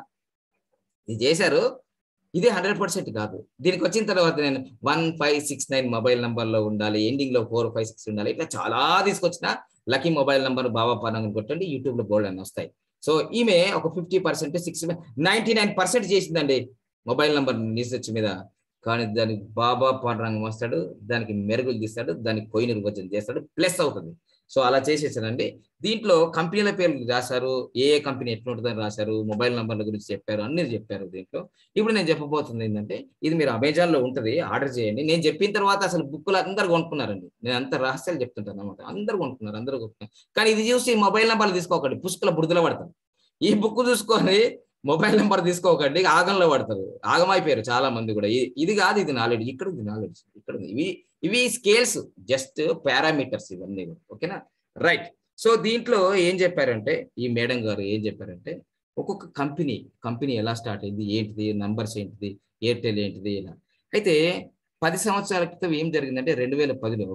[SPEAKER 1] ఇది చేశారు ఇది హండ్రెడ్ పర్సెంట్ కాదు దీనికి వచ్చిన తర్వాత నేను one five six nine mobile number లో ఉండాలి ఎండింగ్ లో ఫోర్ ఫైవ్ సిక్స్ ఉండాలి ఇట్లా చాలా తీసుకొచ్చిన లక్కీ మొబైల్ నంబర్ బాబా పరంగా కొట్టండి యూట్యూబ్ లో గోల్డ్ అని వస్తాయి సో ఈమె ఒక fifty percent six ninety nine percent చేసిందండి మొబైల్ నంబర్ రీసెర్చ్ మీద కానీ దానికి బాబా పాండరంగం వస్తాడు దానికి మెరుగులు తీస్తాడు దానికి కొయ్యి నిర్వచనం చేస్తాడు ప్లస్ అవుతుంది సో అలా చేసేసానండి దీంట్లో కంపెనీల పేర్లు రాశారు ఏ ఏ కంపెనీ ఎట్లుంటుందని రాశారు మొబైల్ నంబర్ల గురించి చెప్పారు అన్ని చెప్పారు దీంట్లో ఇప్పుడు నేను చెప్పబోతుంది ఏంటంటే ఇది మీరు అమెజాన్ లో ఉంటుంది ఆర్డర్ చేయండి నేను చెప్పిన తర్వాత అసలు బుక్కులు అందరు కొనుక్కున్నారండి నేను అంత రహస్యాలు చెప్తుంటాను అనమాట అందరు కొనుక్కున్నారు అందరూ కొనుక్కున్నారు కానీ ఇది చూసి మొబైల్ నెంబర్లు తీసుకోకండి పుష్కల బురదలో పడతారు ఈ బుక్ చూసుకొని మొబైల్ నెంబర్ తీసుకోకండి ఆగంలో పడతారు ఆగమైపోయారు చాలా మంది కూడా ఇ- ఇది కాదు ఇది నాలెడ్జ్ ఇక్కడ ఉంది నాలెడ్జ్ ఇక్కడ ఉంది ఇవి ఇవి స్కేల్స్ జస్ట్ పారామీటర్స్ ఇవన్నీ కూడా. ఓకేనా రైట్ సో దీంట్లో ఏం చెప్పారంటే ఈ మేడం గారు ఏం చెప్పారంటే ఒక్కొక్క కంపెనీ కంపెనీ ఎలా స్టార్ట్ అయింది ఏంటిది నంబర్స్ ఏంటిది ఎయిర్టెల్ ఏంటిది ఇలా అయితే పది సంవత్సరాల క్రితం ఏం జరిగిందంటే రెండు వేల పదిలో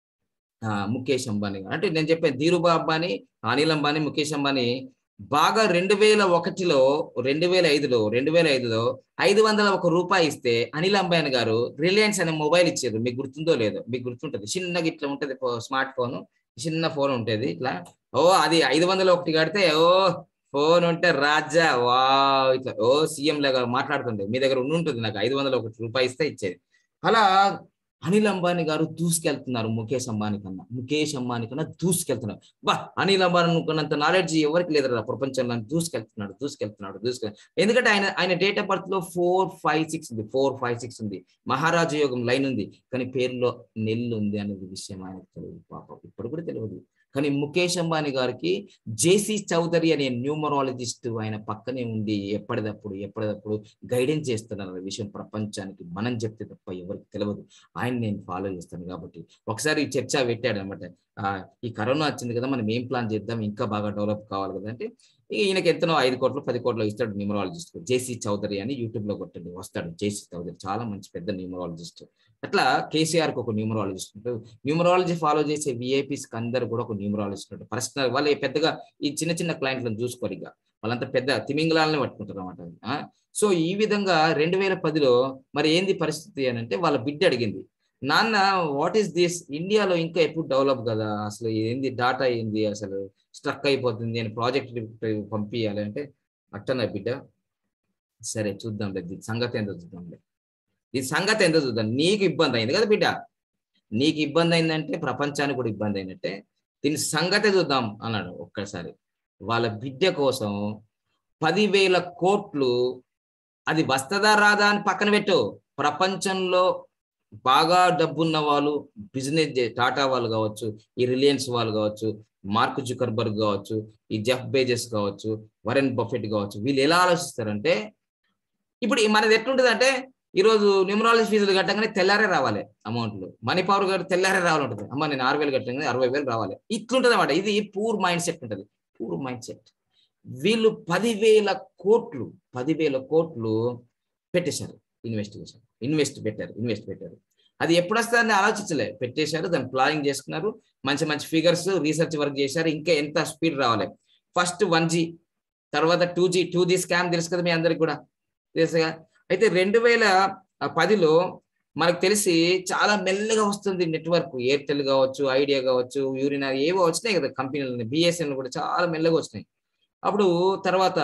[SPEAKER 1] ఆ, ముఖేష్ అంబానీ గారు అంటే నేను చెప్పాను ధీరుభా అంబానీ అనిల్ అంబానీ ముఖేష్ అంబానీ బాగా రెండు వేల ఒకటిలో రెండు వేల ఐదులో రెండు వేల ఐదులో ఐదు వందల ఒక రూపాయి ఇస్తే అనిల్ అంబానీ గారు రిలయన్స్ అనే మొబైల్ ఇచ్చారు మీకు గుర్తుందో లేదో మీకు గుర్తుంటది చిన్నగా ఇట్లా ఉంటది స్మార్ట్ ఫోన్ చిన్న ఫోన్ ఉంటది ఇట్లా ఓ అది ఐదు వందల ఒకటి కడితే ఓ ఫోన్ ఉంటే రాజా వా ఇట్లా ఓ సీఎం లాగా మాట్లాడుతుండే మీ దగ్గర ఉండి ఉంటుంది నాకు ఐదు వందల ఒకటి రూపాయి ఇస్తే ఇచ్చేది అలా అనిల్ అంబానీ గారు దూసుకెళ్తున్నారు ముఖేష్ అంబానీ కన్నా ముఖేష్ అంబానీ కన్నా దూసుకెళ్తున్నారు బా అనిల్ అంబానీ అనుకున్నంత నాలెడ్జ్ ఎవరికి లేదురా ప్రపంచంలో దూసుకెళ్తున్నాడు దూసుకెళ్తున్నాడు దూసుకెళ్ ఎందుకంటే ఆయన ఆయన డేట్ ఆఫ్ బర్త్ లో ఫోర్ ఫైవ్ సిక్స్ ఉంది ఫోర్ ఫైవ్ సిక్స్ ఉంది మహారాజ యోగం లైన్ ఉంది కానీ పేరులో నెల్లు ఉంది అనేది విషయం ఆయనకు తెలియదు పాపం ఇప్పుడు కూడా తెలియదు కానీ ముఖేష్ అంబానీ గారికి జేసీ చౌదరి అనే న్యూమరాలజిస్ట్ ఆయన పక్కనే ఉండి ఎప్పటిదప్పుడు ఎప్పటిదప్పుడు గైడెన్స్ చేస్తున్నారు అనే విషయం ప్రపంచానికి మనం చెప్తే తప్ప ఎవరికి తెలియదు ఆయన నేను ఫాలో చేస్తాను కాబట్టి ఒకసారి ఈ చర్చ పెట్టాడు అనమాట ఈ కరోనా వచ్చింది కదా మనం ఏం ప్లాన్ చేద్దాం ఇంకా బాగా డెవలప్ కావాలి కదా అంటే ఈయనకి ఎంతనో ఐదు కోట్లు పది కోట్లు ఇస్తాడు న్యూమరాలజిస్ట్ జేసీ చౌదరి అని యూట్యూబ్ లో కొట్టండి వస్తాడు జేసీ చౌదరి చాలా మంచి పెద్ద న్యూమరాలజిస్ట్ అట్లా కేసీఆర్ కి ఒక న్యూమరాలజిస్ట్ ఉంటాడు న్యూమరాలజీ ఫాలో చేసే విఐపీస్ అందరు కూడా ఒక న్యూమరాలజిస్ట్ ఉంటాడు పర్సనల్ వాళ్ళు పెద్దగా ఈ చిన్న చిన్న క్లయింట్లను చూసుకోరు ఇక వాళ్ళంతా పెద్ద తిమింగళాలనే పట్టుకుంటారు అనమాట సో ఈ విధంగా రెండు వేల పదిలో మరి ఏంది పరిస్థితి అని అంటే వాళ్ళ బిడ్డ అడిగింది నాన్న వాట్ ఈస్ దిస్ ఇండియాలో ఇంకా ఎప్పుడు డెవలప్ కదా అసలు ఏంది డాటా ఏంది అసలు స్ట్రక్ అయిపోతుంది నేను ప్రాజెక్ట్ పంపించాలి అంటే అట్టనా బిడ్డ సరే చూద్దాంలే దీని సంగతి ఏందో చూద్దాంలే ఈ సంగతి ఏందో చూద్దాం నీకు ఇబ్బంది అయింది కదా బిడ్డ నీకు ఇబ్బంది అయిందంటే ప్రపంచానికి కూడా ఇబ్బంది అయినట్టే దీని సంగతి చూద్దాం అన్నాడు ఒక్కసారి వాళ్ళ బిడ్డ కోసం పదివేల కోట్లు అది వస్తుందా రాదా అని పక్కన పెట్టు ప్రపంచంలో బాగా డబ్బున్న వాళ్ళు బిజినెస్ టాటా వాళ్ళు కావచ్చు ఈ రిలయన్స్ వాళ్ళు కావచ్చు మార్క్ జుకర్బర్గ్ కావచ్చు ఈ జెఫ్ బేజెస్ కావచ్చు వరెన్ బఫెట్ కావచ్చు వీళ్ళు ఎలా ఆలోచిస్తారంటే ఇప్పుడు మనది ఎట్లుంటుంది అంటే ఈరోజు న్యూమరాలజీ ఫీజులు కట్టగానే తెల్లారే రావాలి అమౌంట్లు మనీ పవర్ గారు తెల్లారే రావాలంటుంది అమ్మ నేను ఆరు వేలు కట్టగానే అరవై వేలు రావాలి ఇట్లుంటుంది అనమాట ఇది పూర్ మైండ్ సెట్ ఉంటుంది పూర్ మైండ్ సెట్ వీళ్ళు పదివేల కోట్లు పదివేల కోట్లు పెట్టేశారు ఇన్వెస్టిగేషన్ ఇన్వెస్ట్ పెట్టారు ఇన్వెస్ట్ పెట్టారు అది ఎప్పుడు వస్తుందని ఆలోచించలే పెట్టేశారు దాన్ని ప్లానింగ్ చేసుకున్నారు మంచి మంచి ఫిగర్స్ రీసెర్చ్ వర్క్ చేశారు ఇంకా ఎంత స్పీడ్ రావాలి ఫస్ట్ వన్ జీ తర్వాత two G two G scam తెలుసు కదా మీ అందరికి కూడా తెలుసుగా అయితే రెండు వేల పదిలో మనకు తెలిసి చాలా మెల్లగా వస్తుంది నెట్వర్క్ ఎయిర్టెల్ కావచ్చు ఐడియా కావచ్చు యూరినా ఏవో వచ్చినాయి కదా కంపెనీలు బిఎస్ఎన్ఎల్ కూడా చాలా మెల్లగా వచ్చినాయి అప్పుడు తర్వాత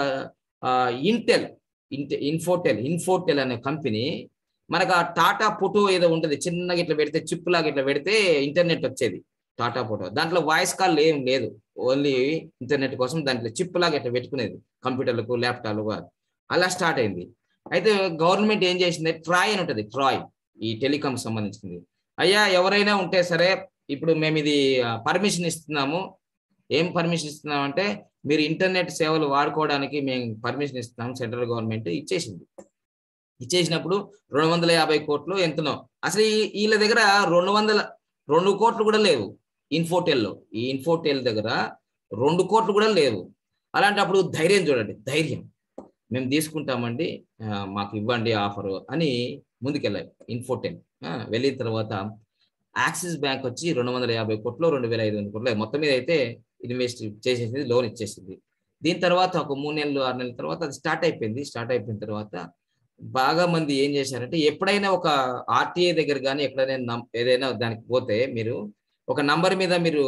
[SPEAKER 1] ఇంటెల్ ఇంటె ఇన్ఫోటెల్ ఇన్ఫోటెల్ అనే కంపెనీ మనకు ఆ టాటా ఫోటో ఏదో ఉంటుంది చిన్నగా ఇట్లా పెడితే చిప్ లాగా ఇట్లా పెడితే ఇంటర్నెట్ వచ్చేది టాటా ఫోటో దాంట్లో వాయిస్ కాల్ ఏం లేదు ఓన్లీ ఇంటర్నెట్ కోసం దాంట్లో చిప్ లాగా ఇట్లా పెట్టుకునేది కంప్యూటర్లకు ల్యాప్టాప్లు అలా స్టార్ట్ అయింది అయితే గవర్నమెంట్ ఏం చేసింది ట్రాయ్ అని ఉంటుంది ట్రాయ్ ఈ టెలికాం సంబంధించింది అయ్యా ఎవరైనా ఉంటే సరే ఇప్పుడు మేము ఇది పర్మిషన్ ఇస్తున్నాము ఏం పర్మిషన్ ఇస్తున్నాం అంటే మీరు ఇంటర్నెట్ సేవలు వాడుకోవడానికి మేము పర్మిషన్ ఇస్తున్నాం సెంట్రల్ గవర్నమెంట్ ఇచ్చేసింది ఇచ్చేసినప్పుడు రెండు వందల యాభై కోట్లు ఎంతనో అసలు వీళ్ళ దగ్గర రెండు వందల రెండు కోట్లు కూడా లేవు ఇన్ఫోటెల్లో ఈ ఇన్ఫోటెల్ దగ్గర రెండు కోట్లు కూడా లేవు అలాంటప్పుడు ధైర్యం చూడండి ధైర్యం మేము తీసుకుంటామండి మాకు ఇవ్వండి ఆఫర్ అని ముందుకెళ్ళాయి ఇన్ఫోటెల్ వెళ్ళిన తర్వాత యాక్సిస్ బ్యాంక్ వచ్చి రెండు వందల యాభై కోట్లు రెండు వేల ఐదు వందల కోట్లు మొత్తం మీద అయితే ఇన్వెస్ట్ చేసేసింది లోన్ ఇచ్చేసింది దీని తర్వాత ఒక మూడు నెలలు ఆరు నెలల తర్వాత అది స్టార్ట్ అయిపోయింది స్టార్ట్ అయిపోయిన తర్వాత బాగా మంది ఏం చేశారంటే ఎప్పుడైనా ఒక ఆర్టీఐ దగ్గర కానీ ఎక్కడైనా ఏదైనా దానికి పోతే మీరు ఒక నంబర్ మీద మీరు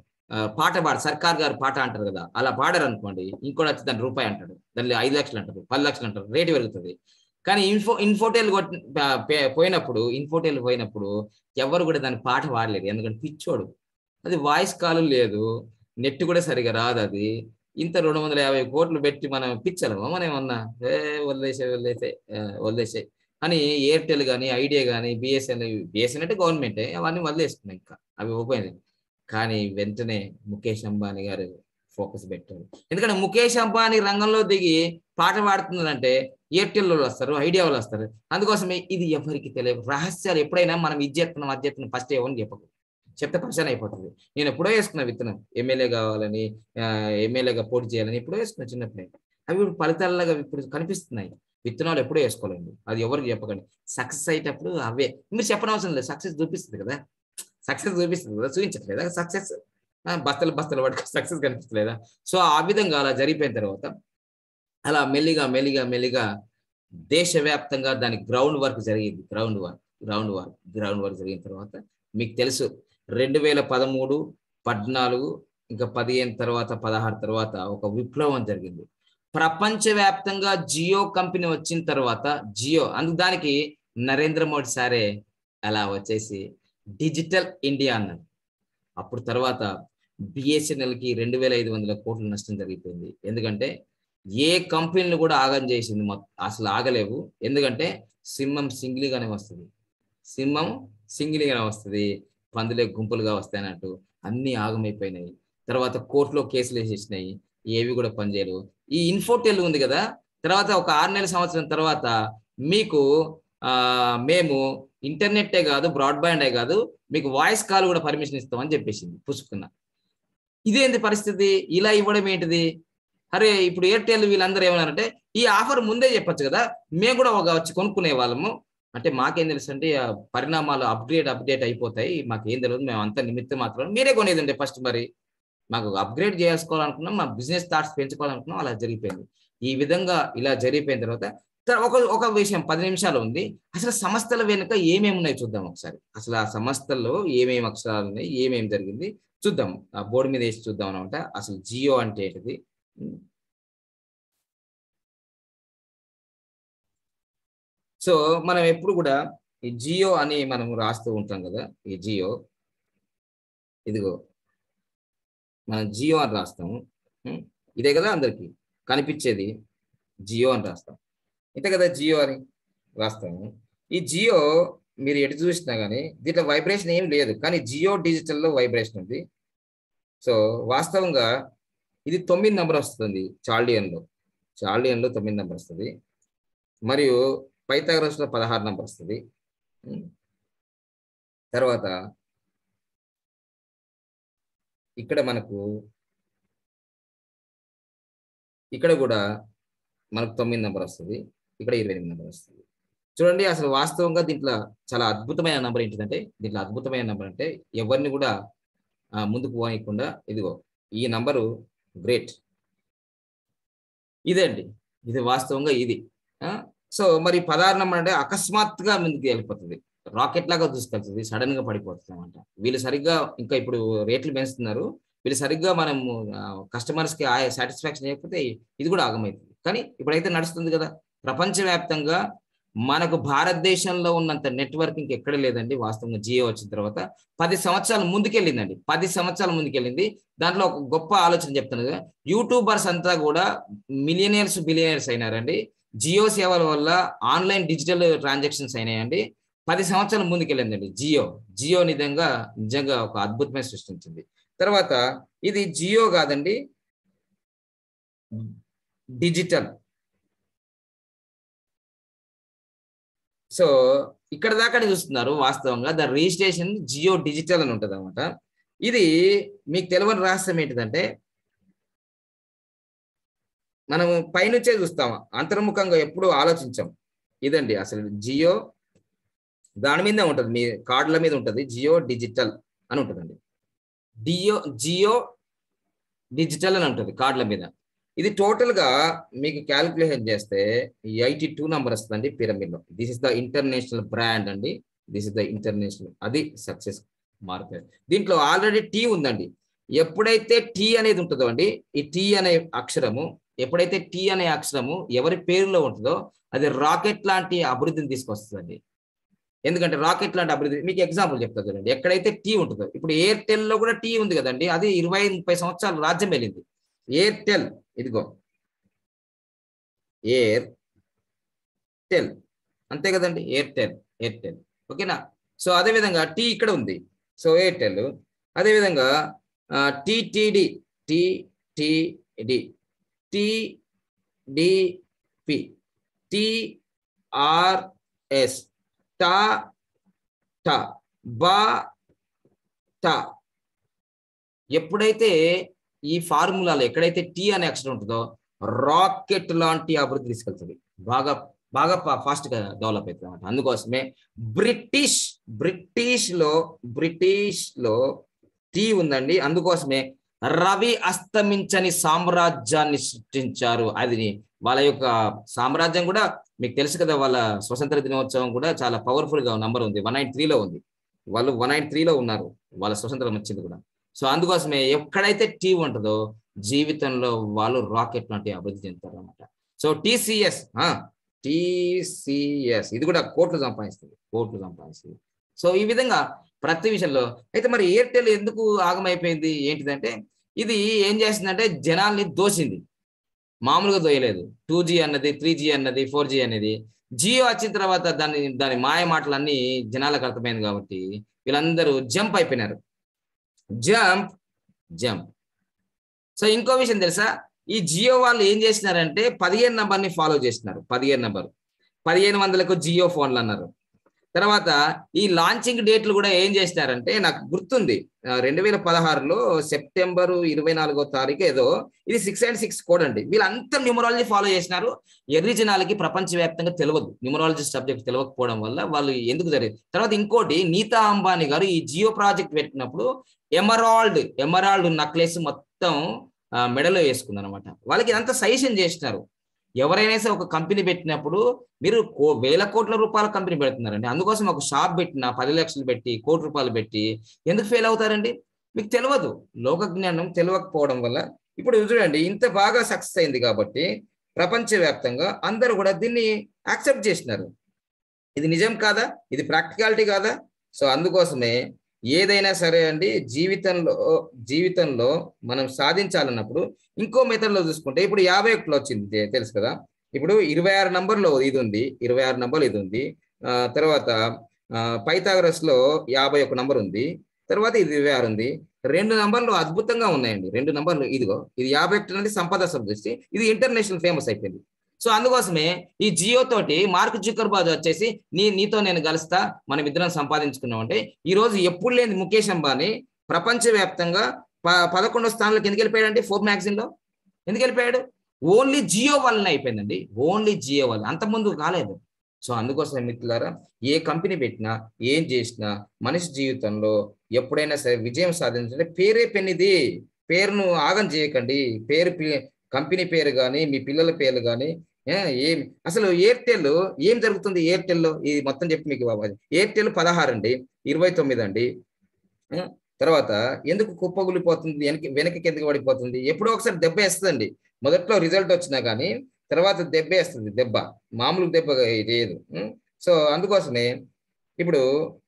[SPEAKER 1] పాట పాడ సర్కార్ గారు పాట అంటారు కదా అలా పాడారు అనుకోండి ఇంకోటి వచ్చి దాని రూపాయి అంటాడు దాన్ని ఐదు లక్షలు అంటారు పది లక్షలు అంటారు రేటు పెరుగుతుంది కానీ ఇన్ఫో ఇన్ఫోటెల్ పోయినప్పుడు ఇన్ఫోటెల్ పోయినప్పుడు ఎవరు కూడా దాని పాట పాడలేదు ఎందుకంటే పిచ్చోడు అది వాయిస్ కాల్ లేదు నెట్ కూడా సరిగా రాదు అది ఇంత రెండు వందల యాభై కోట్లు పెట్టి మనం పిచ్చలమా మనం ఏమన్నా ఏ వదిలేసే వదిలేసే వదిలేసే అని ఎయిర్టెల్ కానీ ఐడియా కానీ బిఎస్ఎన్ఎల్ బిఎస్ఎన్ అంటే గవర్నమెంటే అవన్నీ వదిలేసుకున్నాయి ఇంకా అవి ఓపెన్ కానీ వెంటనే ముఖేష్ అంబానీ గారు ఫోకస్ పెట్టారు ఎందుకంటే ముఖేష్ అంబానీ రంగంలో దిగి పాట పాడుతున్నారంటే ఎయిర్టెల్ వాళ్ళు వస్తారు ఐడియా వాళ్ళు వస్తారు అందుకోసమే ఇది ఎవరికి తెలియదు రహస్యాలు ఎప్పుడైనా మనం ఇది చేస్తున్నాం అది చేస్తున్నాం ఫస్ట్ ఎవరిని చెప్పకు చెప్తే పరిచయం అయిపోతుంది నేను ఎప్పుడో వేసుకున్నా విత్తనం ఎమ్మెల్యే కావాలని ఎమ్మెల్యేగా పోటీ చేయాలని ఎప్పుడో వేసుకున్నా చిన్నప్పుడే అవి ఇప్పుడు ఫలితాలలాగా ఇప్పుడు కనిపిస్తున్నాయి విత్తనాలు ఎప్పుడో వేసుకోవాలండి అది ఎవరికి చెప్పకండి సక్సెస్ అయ్యేటప్పుడు అవే మీరు చెప్పనవసరం లేదు సక్సెస్ చూపిస్తుంది కదా సక్సెస్ చూపిస్తుంది కదా చూపించట్లేదా సక్సెస్ బస్తలు బస్తలు పట్టుకు సక్సెస్ కనిపిస్తలేదా సో ఆ విధంగా అలా జరిగిపోయిన తర్వాత అలా మెల్లిగా మెల్లిగా మెల్లిగా దేశవ్యాప్తంగా దాని గ్రౌండ్ వర్క్ జరిగింది ground work ground work ground work జరిగిన తర్వాత మీకు తెలుసు రెండు వేల పదమూడు పద్నాలుగు ఇంకా పదిహేను తర్వాత పదహారు తర్వాత ఒక విప్లవం జరిగింది ప్రపంచవ్యాప్తంగా జియో కంపెనీ వచ్చిన తర్వాత జియో అందుకు దానికి నరేంద్ర మోడీ సారే అలా వచ్చేసి డిజిటల్ ఇండియా అన్నారు అప్పుడు తర్వాత బిఎస్ఎన్ఎల్కి రెండు వేల ఐదు వందల కోట్ల నష్టం జరిగిపోయింది ఎందుకంటే ఏ కంపెనీలు కూడా ఆగం చేసింది అసలు ఆగలేవు ఎందుకంటే సింహం సింగిల్గానే వస్తుంది సింహం సింగిల్గానే వస్తుంది పందులే గుంపులుగా వస్తాయి అన్నట్టు అన్ని ఆగమైపోయినాయి తర్వాత కోర్టులో కేసులు వేసేసినాయి ఏవి కూడా పనిచేయరు ఈ ఇన్ఫోటెల్ ఉంది కదా తర్వాత ఒక ఆరు నెలల సంవత్సరం తర్వాత మీకు ఆ మేము ఇంటర్నెట్టే కాదు బ్రాడ్బ్యాండే కాదు మీకు వాయిస్ కాల్ కూడా పర్మిషన్ ఇస్తామని చెప్పేసింది పుసుకున్న ఇదేంటి పరిస్థితి ఇలా ఇవ్వడం ఏంటిది అరే ఇప్పుడు ఎయిర్టెల్ వీళ్ళందరూ ఏమన్నారంటే ఈ ఆఫర్ ముందే చెప్పొచ్చు కదా మేము కూడా ఒక వచ్చి కొనుక్కునే వాళ్ళము అంటే మాకేం తెలుసు అంటే ఆ పరిణామాలు అప్గ్రేడ్ అప్డేట్ అయిపోతాయి మాకేం తెలియదు మేము అంత నిమిత్తం మాత్రం మీరే కొనేది ఉండే ఫస్ట్ మరి మాకు అప్గ్రేడ్ చేసుకోవాలనుకున్నాం మా బిజినెస్ థాట్స్ పెంచుకోవాలనుకున్నాం అలా జరిగిపోయింది ఈ విధంగా ఇలా జరిగిపోయిన తర్వాత త- ఒక ఒక విషయం పది నిమిషాలు ఉంది అసలు సంస్థల వెనుక ఏమేమి ఉన్నాయి చూద్దాం ఒకసారి అసలు ఆ సంస్థల్లో ఏమేమి అక్షరాలు ఉన్నాయి ఏమేమి జరిగింది చూద్దాం ఆ బోర్డు మీద వేసి చూద్దాం అనమాట అసలు జియో అంటే ఏంటిది సో మనం ఎప్పుడు కూడా ఈ జియో అని మనం రాస్తూ ఉంటాం కదా ఈ జియో ఇదిగో మనం జియో అని రాస్తాము ఉం? ఇదే కదా అందరికి కనిపించేది జియో అని రాస్తాం ఇంతే కదా జియో అని రాస్తాము ఈ జియో మీరు ఎటు చూసినా కానీ దీంట్లో వైబ్రేషన్ ఏం లేదు కానీ జియో డిజిటల్లో వైబ్రేషన్ ఉంది సో వాస్తవంగా ఇది తొమ్మిది నెంబర్ వస్తుంది చాల్డియన్లో చాల్డియన్లో తొమ్మిది నెంబర్ వస్తుంది మరియు పైథాగరస్లో పదహారు నెంబర్ వస్తుంది ఉం. తర్వాత ఇక్కడ మనకు ఇక్కడ కూడా మనకు తొమ్మిది నెంబర్ వస్తుంది ఇక్కడ ఇరవై ఎనిమిది నెంబర్ వస్తుంది చూడండి అసలు వాస్తవంగా దీంట్లో చాలా అద్భుతమైన నెంబర్ ఏంటిదంటే దీంట్లో అద్భుతమైన నెంబర్ అంటే ఎవరిని కూడా ఆ, ముందుకు పోనీయకుండా ఇదిగో ఈ నంబరు గ్రేట్ ఇదే అండి ఇది వాస్తవంగా ఇది ఆ, సో మరి పదహారు నెంబర్ అంటే అకస్మాత్తుగా ముందుకు వెళ్ళిపోతుంది రాకెట్ లాగా దూసుకెళ్తుంది సడన్ గా పడిపోతుంది అనమాట వీళ్ళు సరిగ్గా ఇంకా ఇప్పుడు రేట్లు పెంచుతున్నారు వీళ్ళు సరిగ్గా మనం కస్టమర్స్ కి ఆయా సాటిస్ఫాక్షన్ చేయకపోతే ఇది కూడా ఆగమవుతుంది కానీ ఇప్పుడైతే నడుస్తుంది కదా ప్రపంచవ్యాప్తంగా మనకు భారతదేశంలో ఉన్నంత నెట్వర్కింగ్ ఎక్కడ లేదండి వాస్తవంగా జియో వచ్చిన తర్వాత పది సంవత్సరాలు ముందుకెళ్ళిందండి పది సంవత్సరాలు ముందుకెళ్ళింది దాంట్లో ఒక గొప్ప ఆలోచన చెప్తాను కదా యూట్యూబర్స్ అంతా కూడా మిలియనర్స్ బిలియనర్స్ అయినారండి జియో సేవల వల్ల ఆన్లైన్ డిజిటల్ ట్రాన్సాక్షన్స్ అయినాయండి పది సంవత్సరాలు ముందుకెళ్ళిందండి జియో జియో నిజంగా నిజంగా ఒక అద్భుతమైన సృష్టించింది తర్వాత ఇది జియో కాదండి డిజిటల్ సో ఇక్కడ దాకా చూస్తున్నారు వాస్తవంగా ద రిజిస్ట్రేషన్ జియో డిజిటల్ అని ఉంటుంది అనమాట ఇది మీకు తెలియని రహస్యం ఏంటిదంటే మనం పైనుంచే చూస్తాం అంతర్ముఖంగా ఎప్పుడు ఆలోచించాం ఇదండి అసలు జియో దాని మీదే ఉంటుంది మీ కార్డుల మీద ఉంటుంది జియో డిజిటల్ అని ఉంటుందండి డియో జియో డిజిటల్ అని ఉంటుంది కార్డుల మీద ఇది టోటల్ గా మీకు క్యాలిక్యులేషన్ చేస్తే ఎయిటీ టూ నెంబర్ వస్తుందండి పిరమిడ్ లో this is the international brand అండి దిస్ ఇస్ ద ఇంటర్నేషనల్ అది సక్సెస్ మార్కెట్ దీంట్లో ఆల్రెడీ టీ ఉందండి ఎప్పుడైతే టీ అనేది ఉంటుందో అండి ఈ టీ అనే అక్షరము ఎప్పుడైతే టీ అనే అక్షరము ఎవరి పేరులో ఉంటుందో అది రాకెట్ లాంటి అభివృద్ధిని తీసుకొస్తుందండి ఎందుకంటే రాకెట్ లాంటి అభివృద్ధి మీకు ఎగ్జాంపుల్ చెప్తా చూడండి ఎక్కడైతే టీ ఉంటుందో ఇప్పుడు ఎయిర్టెల్ లో కూడా టీ ఉంది కదండి అది ఇరవై ముప్పై సంవత్సరాలు రాజ్యం వెళ్ళింది ఎయిర్టెల్ ఇదిగో ఎయిర్ టెల్ అంతే కదండి ఎయిర్టెల్ ఎయిర్టెల్ ఓకేనా సో అదే విధంగా టీ ఇక్కడ ఉంది సో ఎయిర్టెల్ అదే విధంగా టిటిడి టిటిడి టిడిపి టిఆర్ఎస్ టా టా బా టా ఎప్పుడైతే ఈ ఫార్ములాలో ఎక్కడైతే టీ అనే అక్షరం ఉంటుందో రాకెట్ లాంటి అభివృద్ధి తీసుకెళ్తుంది బాగా బాగా ఫాస్ట్ గా డెవలప్ అవుతుంది అనమాట అందుకోసమే బ్రిటిష్ బ్రిటిష్ లో బ్రిటిష్ లో టీ ఉందండి అందుకోసమే రవి అస్తమించని సామ్రాజ్యాన్ని సృష్టించారు అది వాళ్ళ యొక్క సామ్రాజ్యం కూడా మీకు తెలుసు కదా వాళ్ళ స్వతంత్ర దినోత్సవం కూడా చాలా పవర్ఫుల్ గా నంబర్ ఉంది వన్ నైన్ త్రీలో ఉంది వాళ్ళు వన్ నైన్ త్రీలో ఉన్నారు వాళ్ళ స్వతంత్రం వచ్చింది కూడా సో అందుకోసమే ఎక్కడైతే టీ ఉంటుందో జీవితంలో వాళ్ళు రాకెట్ లాంటి అభివృద్ధి చెందుతారు అనమాట సో టీసీఎస్ టీసీఎస్ ఇది కూడా కోట్లు సంపాదిస్తుంది కోట్లు సంపాదిస్తుంది సో ఈ విధంగా ప్రతి విషయంలో అయితే మరి ఎయిర్టెల్ ఎందుకు ఆగమైపోయింది ఏంటిదంటే ఇది ఏం చేసిందంటే జనాల్ని దోసింది మామూలుగా దోయలేదు టూ జీ అన్నది త్రీ జీ అన్నది ఫోర్ జీ అనేది జియో వచ్చిన తర్వాత దాని దాని మాయ మాటలన్నీ జనాలకు అర్థమైంది కాబట్టి వీళ్ళందరూ జంప్ అయిపోయినారు జంప్ జంప్ సో ఇంకో విషయం తెలుసా ఈ జియో వాళ్ళు ఏం చేసినారంటే పదిహేను నంబర్ ని ఫాలో చేసినారు పదిహేను నంబర్ పదిహేను వందలకు జియో ఫోన్లు అన్నారు తర్వాత ఈ లాంచింగ్ డేట్లు కూడా ఏం చేసినారంటే నాకు గుర్తుంది రెండు వేల పదహారులో సెప్టెంబర్ ఇరవై నాలుగో తారీఖు ఏదో ఇది సిక్స్ అండ్ సిక్స్ కోడ్ అండి వీళ్ళంతా న్యూమరాలజీ ఫాలో చేసినారు ఎర్రి జనాలకి ప్రపంచవ్యాప్తంగా తెలియదు న్యూమరాలజీ సబ్జెక్ట్ తెలియకపోవడం వల్ల వాళ్ళు ఎందుకు జరిగింది తర్వాత ఇంకోటి నీతా అంబానీ గారు ఈ జియో ప్రాజెక్ట్ పెట్టినప్పుడు ఎమరాల్డ్ ఎమరాల్డ్ నక్లెస్ మొత్తం ఆ, మెడలో వేసుకుంది అనమాట వాళ్ళకి ఇదంతా సజెషన్ చేసినారు ఎవరైనా సరే ఒక కంపెనీ పెట్టినప్పుడు మీరు కో- వేల కోట్ల రూపాయల కంపెనీ పెడుతున్నారండి అందుకోసం ఒక షాప్ పెట్టిన పది లక్షలు పెట్టి కోటి రూపాయలు పెట్టి ఎందుకు ఫెయిల్ అవుతారండి మీకు తెలియదు లోక జ్ఞానం తెలియకపోవడం వల్ల ఇప్పుడు చూడండి ఇంత బాగా సక్సెస్ అయింది కాబట్టి ప్రపంచవ్యాప్తంగా అందరూ కూడా దీన్ని యాక్సెప్ట్ చేసినారు ఇది నిజం కాదా ఇది ప్రాక్టికాలిటీ కాదా సో అందుకోసమే ఏదైనా సరే అండి జీవితంలో జీవితంలో మనం సాధించాలన్నప్పుడు ఇంకో మెథడ్ లో చూసుకుంటే ఇప్పుడు యాభై ఒకటిలో వచ్చింది తె- తెలుసు కదా ఇప్పుడు ఇరవై ఆరు నంబర్లో ఇది ఉంది ఇరవై ఆరు నంబర్లు ఇది ఉంది ఆ, తర్వాత పైథాగరస్ లో యాభై ఒక నంబర్ ఉంది తర్వాత ఇది ఇరవై ఆరు ఉంది రెండు నంబర్లు అద్భుతంగా ఉన్నాయండి రెండు నంబర్లు ఇదిగో ఇది యాభై ఒకటి అనేది సంపద సబ్జెక్ట్ ఇది ఇంటర్నేషనల్ ఫేమస్ అయిపోయింది సో అందుకోసమే ఈ జియో తోటి మార్క్ జుకర్బాజ్ వచ్చేసి నీ నీతో నేను కలుస్తా మనం ఇద్దరం సంపాదించుకున్నాం అంటే ఈ రోజు ఎప్పుడు లేని ముఖేష్ అంబానీ ప్రపంచవ్యాప్తంగా ప పదకొండో స్థానంలోకి ఎందుకు వెళ్ళిపోయాడండి ఫోర్ మ్యాగజైన్ లో ఎందుకు వెళ్ళిపోయాడు ఓన్లీ జియో వల్లనే అయిపోయిందండి ఓన్లీ జియో వల్ల అంతకుముందు కాలేదు సో అందుకోసం మిత్రులారా ఏ కంపెనీ పెట్టినా ఏం చేసినా మనిషి జీవితంలో ఎప్పుడైనా సరే విజయం సాధించాలంటే పేరే పెన్నిది పేరును ఆగం చేయకండి పేరు పి- కంపెనీ పేరు కానీ మీ పిల్లల పేర్లు కానీ ఏం అసలు ఎయిర్టెల్ ఏం జరుగుతుంది ఎయిర్టెల్లో ఇది మొత్తం చెప్పి మీకు బాబా ఎయిర్టెల్ పదహారు అండి ఇరవై తొమ్మిది అండి ఆ, తర్వాత ఎందుకు కుప్పగులిపోతుంది వెనక్కి వెనక్కి ఎందుకు పడిపోతుంది ఎప్పుడో ఒకసారి దెబ్బ వేస్తుందండి మొదట్లో రిజల్ట్ వచ్చినా కానీ తర్వాత దెబ్బ వేస్తుంది దెబ్బ మామూలు దెబ్బ లేదు ఉం? సో అందుకోసమే ఇప్పుడు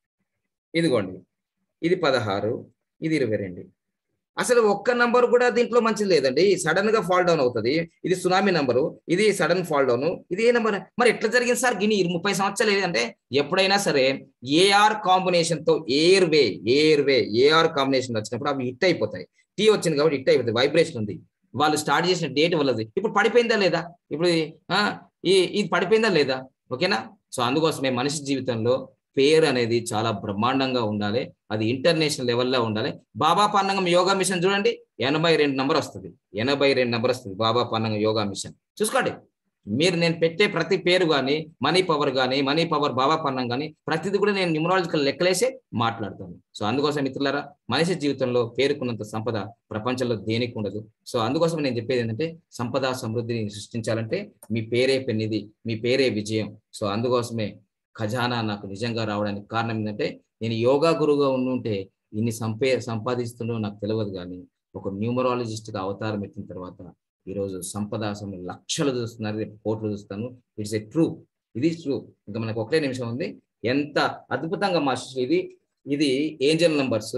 [SPEAKER 1] ఇదిగోండి ఇది పదహారు ఇది ఇరవై రెండు అసలు ఒక్క నంబర్ కూడా దీంట్లో మంచిది లేదండి సడన్ గా ఫాల్ డౌన్ అవుతుంది ఇది సునామీ నంబరు ఇది సడన్ ఫాల్ డౌన్ ఇది ఏ నంబర్ మరి ఎట్లా జరిగింది సార్ గిని ఇరు- ముప్పై సంవత్సరాలు ఏదంటే ఎప్పుడైనా సరే ఏఆర్ కాంబినేషన్ తో air way air way AR combination వచ్చినప్పుడు అవి హిట్ అయిపోతాయి టీ వచ్చింది కాబట్టి హిట్ అయిపోతుంది వైబ్రేషన్ ఉంది వాళ్ళు స్టార్ట్ చేసిన డేట్ వల్లది ఇప్పుడు పడిపోయిందా లేదా ఇప్పుడు ఈ- ఆ, ఈ ఇది పడిపోయిందా లేదా ఓకేనా సో అందుకోసమే మనిషి జీవితంలో పేరు అనేది చాలా బ్రహ్మాండంగా ఉండాలి అది ఇంటర్నేషనల్ లెవెల్లో ఉండాలి బాబా పన్నంగం యోగా మిషన్ చూడండి ఎనభై రెండు నంబర్ వస్తుంది ఎనభై రెండు నంబర్ వస్తుంది బాబా పన్నంగం యోగా మిషన్ చూసుకోండి మీరు నేను పెట్టే ప్రతి పేరు కానీ మనీ పవర్ కానీ మనీ పవర్ బాబా పన్నం కానీ ప్రతిది కూడా నేను న్యూమరాలజికల్ లెక్కలేసే మాట్లాడతాను సో అందుకోసం మిత్రులారా మనిషి జీవితంలో పేరుకున్నంత సంపద ప్రపంచంలో దేనికి ఉండదు సో అందుకోసం నేను చెప్పేది ఏంటంటే సంపద సమృద్ధిని సృష్టించాలంటే మీ పేరే పెన్నిది మీ పేరే విజయం సో అందుకోసమే ఖజానా నాకు నిజంగా రావడానికి కారణం ఏంటంటే నేను యోగా గురువుగా ఉండుంటే ఇన్ని సంపే సంపాదిస్తుండో నాకు తెలియదు కానీ ఒక న్యూమరాలజిస్ట్ గా అవతారం ఎత్తిన తర్వాత ఈరోజు సంపద అసలు లక్షలు చూస్తున్నారు రేపు కోట్లు చూస్తాను ఇట్స్ ఎ ట్రూ ఇది ట్రూ ఇంకా మనకు ఒకటే నిమిషం ఉంది ఎంత అద్భుతంగా మా శిష్యులు ఇది ఇది ఏంజల్ నంబర్స్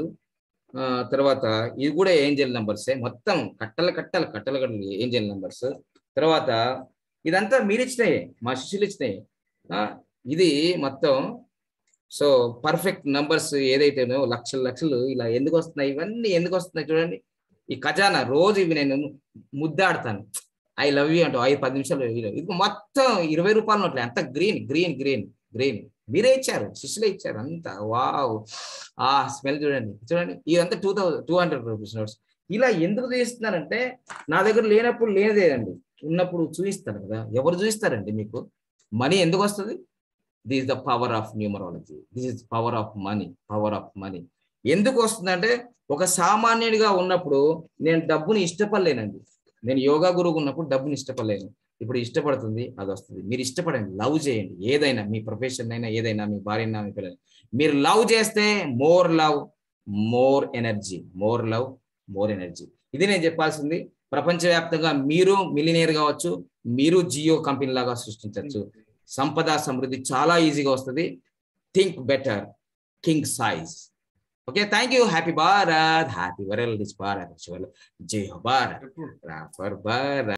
[SPEAKER 1] తర్వాత ఇది కూడా ఏంజల్ నంబర్సే మొత్తం కట్టలు కట్టలు కట్టలు కట్టలు ఏంజల్ నంబర్స్ తర్వాత ఇదంతా మీరు ఇచ్చినాయే మా శిష్యులు ఇచ్చినాయి ఆ, ఇది మొత్తం సో పర్ఫెక్ట్ నంబర్స్ ఏదైతేనో లక్షలు లక్షలు ఇలా ఎందుకు వస్తున్నాయి ఇవన్నీ ఎందుకు వస్తున్నాయి చూడండి ఈ ఖజానా రోజు ఇవి నేను ముద్దాడతాను ఐ లవ్ యూ అంటూ ఐదు పది నిమిషాలు ఇది ఇది మొత్తం ఇరవై రూపాయల నోట్లే అంత గ్రీన్ గ్రీన్ గ్రీన్ గ్రీన్ మీరే ఇచ్చారు శిష్యులే ఇచ్చారు అంత వావ్ ఆ స్మెల్ చూడండి చూడండి ఇదంతా two thousand two hundred rupees notes ఇలా ఎందుకు చూపిస్తున్నారంటే నా దగ్గర లేనప్పుడు లేనిదేనండి ఉన్నప్పుడు చూపిస్తారు కదా ఎవరు చూపిస్తారండి మీకు మనీ ఎందుకు వస్తుంది this is the power of numerology this is power of money power of money ఎందుకు వస్తుందంటే ఒక సామాన్యుడిగా ఉన్నప్పుడు నేను డబ్బుని ఇష్టపడలేనండి నేను యోగా గురువు ఉన్నప్పుడు డబ్బుని ఇష్టపడలేను ఇప్పుడు ఇష్టపడుతుంది అది వస్తుంది మీరు ఇష్టపడండి లవ్ చేయండి ఏదైనా మీ ప్రొఫెషన్ అయినా ఏదైనా మీ భార్య మీ పిల్లలు మీరు లవ్ చేస్తే more love more energy more love more energy ఇది నేను చెప్పాల్సింది ప్రపంచవ్యాప్తంగా మీరు మిలినియర్ కావచ్చు మీరు జియో కంపెనీ లాగా సృష్టించవచ్చు సంపద సమృద్ధి చాలా ఈజీగా వస్తుంది think better king size okay thank you happy Bharat happy world this Bharat జై హో భారత్ ఫర్ భారత్